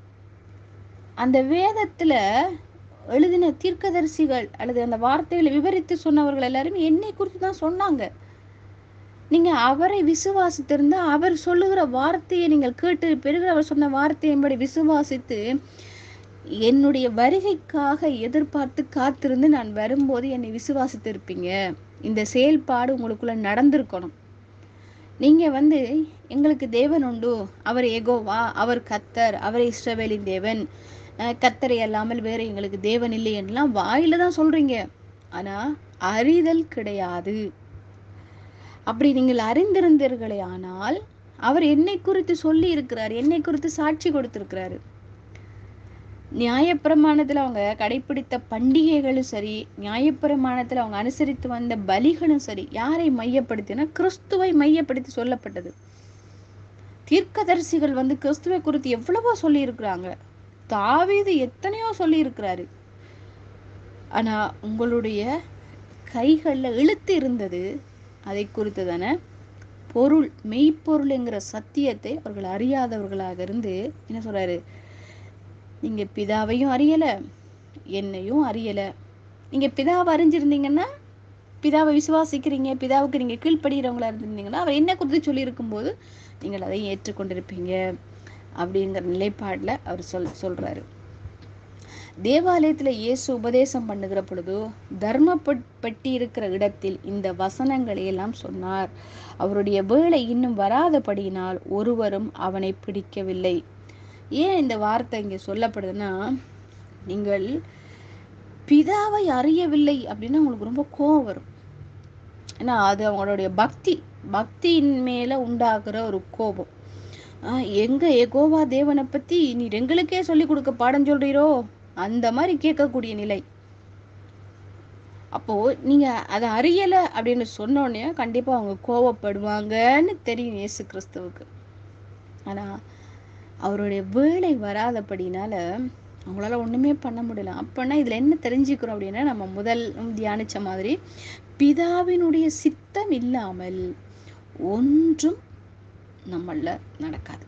அந்த வேதத்துல எழுதின தீர்க்கதரிசிகள் அல்லது அந்த வார்த்தைகளை விவரித்து சொன்னவர்கள் எல்லாருமே என்னை குறித்து தான் சொன்னாங்க நீங்க அவரை விசுவாசித்திருந்தா அவர் சொல்லுகிற வார்த்தையை நீங்கள் கேட்டு பெறுகிற அவர் சொன்ன வார்த்தையின்படி விசுவாசித்து என்னுடைய வருகைக்காக எதிர்பார்த்து காத்திருந்து நான் வரும்போது என்னை விசுவாசித்து இருப்பீங்க இந்த செயல்பாடு உங்களுக்குள்ள நடந்திருக்கணும் நீங்க வந்து எங்களுக்கு தேவன் உண்டு அவர் எகோவா அவர் கத்தர் அவர் இஸ்ரவேலின் தேவன் அஹ் கத்தரை அல்லாமல் வேற எங்களுக்கு தேவன் இல்லை என்றெல்லாம் வாயில தான் சொல்றீங்க ஆனா அறிதல் கிடையாது அப்படி நீங்கள் அறிந்திருந்தீர்களே ஆனால் அவர் என்னை குறித்து சொல்லி இருக்கிறார் என்னை குறித்து சாட்சி கொடுத்திருக்கிறாரு நியாயப்பிரமாணத்துல அவங்க கடைபிடித்த பண்டிகைகளும் சரி நியாயப்பிரமாணத்துல அவங்க அனுசரித்து வந்த பலிகளும் சரி யாரை மையப்படுத்தினா கிறிஸ்துவை மையப்படுத்தி சொல்லப்பட்டது தீர்க்கதரிசிகள் வந்து கிறிஸ்துவை குறித்து எவ்வளவோ சொல்லி இருக்கிறாங்க தாவீது எத்தனையோ சொல்லி இருக்கிறாரு ஆனா உங்களுடைய கைகள்ல இழுத்து இருந்தது அதை குறித்து தானே பொருள் மெய்ப்பொருள்ங்கிற சத்தியத்தை அவர்கள் அறியாதவர்களாக இருந்து என்ன சொல்றாரு நீங்க பிதாவையும் அறியல என்னையும் அறியல நீங்க பிதாவை அறிஞ்சிருந்தீங்கன்னா பிதாவை விசுவாசிக்கிறீங்க பிதாவுக்கு நீங்க கீழ்ப்படுகிறவங்களா இருந்திருந்தீங்கன்னா அவர் என்ன குறித்து சொல்லி இருக்கும்போது நீங்கள் அதை ஏற்றுக்கொண்டிருப்பீங்க அப்படிங்கிற நிலைப்பாடுல அவர் சொல் சொல்றாரு தேவாலயத்துல இயேசு உபதேசம் பண்ணுகிற பொழுது தர்ம பட்டி இருக்கிற இடத்தில் இந்த வசனங்களை எல்லாம் சொன்னார் அவருடைய வேலை இன்னும் வராதபடியினால் ஒருவரும் அவனை பிடிக்கவில்லை ஏன் இந்த வார்த்தை இங்க சொல்லப்படுதுன்னா நீங்கள் பிதாவை அறியவில்லை அப்படின்னா உங்களுக்கு ரொம்ப கோவம் வரும் ஏன்னா அது அவங்களுடைய பக்தி பக்தியின் மேல உண்டாக்குற ஒரு கோபம் ஆஹ் எங்க எகோவா தேவனை பத்தி நீர் எங்களுக்கே சொல்லி கொடுக்க பாடம் சொல்றீரோ அந்த மாதிரி கேட்கக்கூடிய நிலை அப்போ நீங்க அதை அறியல அப்படின்னு சொன்னோடனே கண்டிப்பா அவங்க கோவப்படுவாங்கன்னு தெரியும் இயேசு கிறிஸ்துவுக்கு ஆனா அவருடைய வேலை வராதபடினால அவங்களால ஒண்ணுமே பண்ண முடியல அப்பன்னா இதுல என்ன தெரிஞ்சுக்கிறோம் அப்படின்னா நம்ம முதல் தியானிச்ச மாதிரி பிதாவினுடைய சித்தம் இல்லாமல் ஒன்றும் நம்மள நடக்காது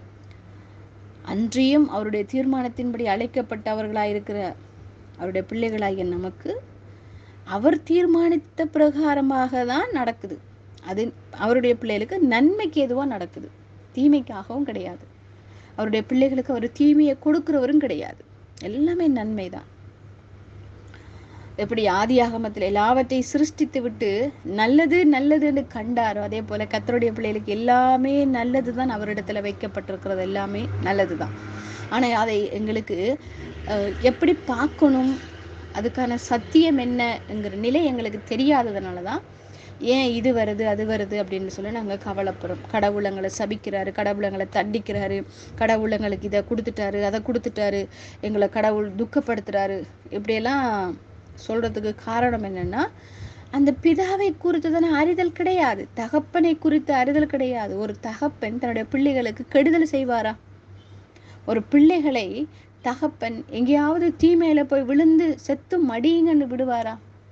அன்றியும் அவருடைய தீர்மானத்தின்படி அழைக்கப்பட்டவர்களாயிருக்கிற அவருடைய பிள்ளைகளாகிய நமக்கு அவர் தீர்மானித்த பிரகாரமாக தான் நடக்குது அது அவருடைய பிள்ளைகளுக்கு நன்மைக்கு எதுவா நடக்குது தீமைக்காகவும் கிடையாது அவருடைய பிள்ளைகளுக்கு அவர் தீமையை கொடுக்கிறவரும் கிடையாது எல்லாமே நன்மைதான் எப்படி ஆதி ஆகமத்தில் எல்லாவற்றையும் சிருஷ்டித்து விட்டு நல்லது நல்லதுன்னு கண்டாரோ அதே போல கத்தருடைய பிள்ளைகளுக்கு எல்லாமே நல்லதுதான் அவரிடத்துல வைக்கப்பட்டிருக்கிறது எல்லாமே நல்லதுதான் ஆனா அதை எங்களுக்கு அஹ், எப்படி பார்க்கணும் அதுக்கான சத்தியம் என்னங்கிற நிலை எங்களுக்கு தெரியாததுனாலதான் ஏன் இது வருது அது வருது அப்படின்னு சொல்லி நாங்க கவலைப்படுறோம் கடவுள் எங்களை சபிக்கிறாரு கடவுள் எங்களை தண்டிக்கிறாரு கடவுள் எங்களுக்கு இதை கொடுத்துட்டாரு அதை கொடுத்துட்டாரு எங்களை கடவுள் துக்கப்படுத்துறாரு இப்படியெல்லாம் சொல்றதுக்கு காரணம் என்னன்னா அந்த பிதாவை குறித்ததான அறிதல் கிடையாது தகப்பனை குறித்த அறிதல் கிடையாது ஒரு தகப்பன் தன்னுடைய பிள்ளைகளுக்கு கெடுதல் செய்வாரா ஒரு பிள்ளைகளை தகப்பன் எங்கேயாவது தீமையில போய் விழுந்து செத்து மடியுங்கன்னு விடுவாரா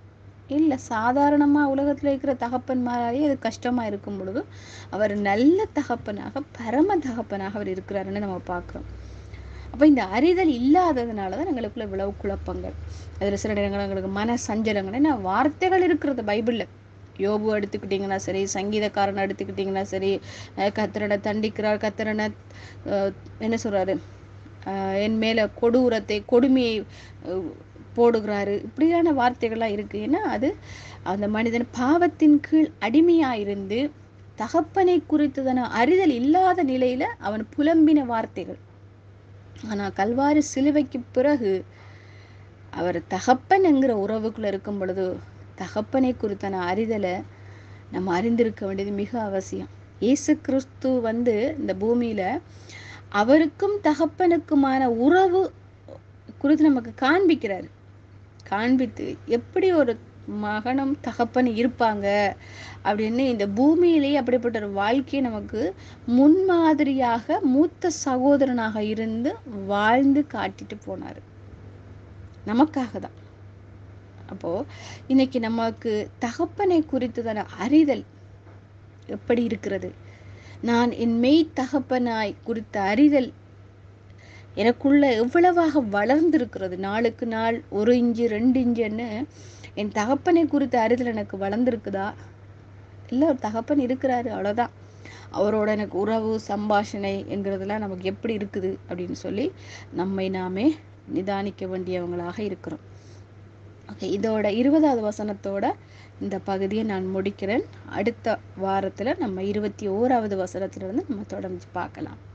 இல்லை சாதாரணமாக உலகத்தில் இருக்கிற தகப்பன் மாதிரியே அது கஷ்டமாக இருக்கும் பொழுது அவர் நல்ல தகப்பனாக பரம தகப்பனாக அவர் இருக்கிறாருன்னு நம்ம பார்க்குறோம் அப்போ இந்த அறிதல் இல்லாததுனால தான் எங்களுக்குள்ள இவ்வளவு குழப்பங்கள் அதில் சில நேரங்கள் எங்களுக்கு மன சஞ்சலங்கள் ஏன்னா வார்த்தைகள் இருக்கிறது பைபிளில் யோபு எடுத்துக்கிட்டிங்கன்னா சரி சங்கீதக்காரன் எடுத்துக்கிட்டிங்கன்னா சரி அஹ் கத்திரனை தண்டிக்கிறார் கத்திரனை அஹ் என்ன சொல்கிறாரு என் மேலே கொடூரத்தை கொடுமையை அஹ் போடுகிறாரு இப்படியான வார்த்தைகள்லாம் இருக்குது ஏன்னா அது அந்த மனிதன் பாவத்தின் கீழ் அடிமையாக இருந்து தகப்பனை குறித்ததான அறிதல் இல்லாத நிலையில அவன் புலம்பின வார்த்தைகள் ஆனா கல்வாரி சிலுவைக்கு பிறகு அவர் தகப்பன் என்கிற உறவுக்குள்ள இருக்கும் பொழுது தகப்பனை குறித்தான அறிதலை நம்ம அறிந்திருக்க வேண்டியது மிக அவசியம் இயேசு கிறிஸ்து வந்து இந்த பூமியில அவருக்கும் தகப்பனுக்குமான உறவு குறித்து நமக்கு காண்பிக்கிறார் காண்பித்து எப்படி ஒரு மகனும் தகப்பன் இருப்பாங்க அப்படின்னு இந்த பூமியிலேயே அப்படிப்பட்ட ஒரு வாழ்க்கையை நமக்கு முன்மாதிரியாக மூத்த சகோதரனாக இருந்து வாழ்ந்து காட்டிட்டு போனார் நமக்காக தான் அப்போ இன்னைக்கு நமக்கு தகப்பனை குறித்ததான அறிதல் எப்படி இருக்கிறது நான் என் மெய் தகப்பனாய் குறித்த அறிதல் எனக்குள்ள எவ்வளவாக வளர்ந்திருக்கிறது நாளுக்கு நாள் ஒரு இஞ்சு ரெண்டு இன்ச்சுன்னு என் தகப்பனை குறித்த அறிதல் எனக்கு வளர்ந்துருக்குதா இல்லை ஒரு தகப்பன் இருக்கிறாரு அவ்வளோதான் அவரோட எனக்கு உறவு சம்பாஷணை என்கிறதுலாம் நமக்கு எப்படி இருக்குது அப்படின்னு சொல்லி நம்மை நாமே நிதானிக்க வேண்டியவங்களாக இருக்கிறோம் ஓகே இதோட இருபதாவது வசனத்தோட இந்த பகுதியை நான் முடிக்கிறேன் அடுத்த வாரத்தில் நம்ம இருபத்தி ஓராவது வசனத்திலிருந்து நம்ம தொடர்ந்து பார்க்கலாம்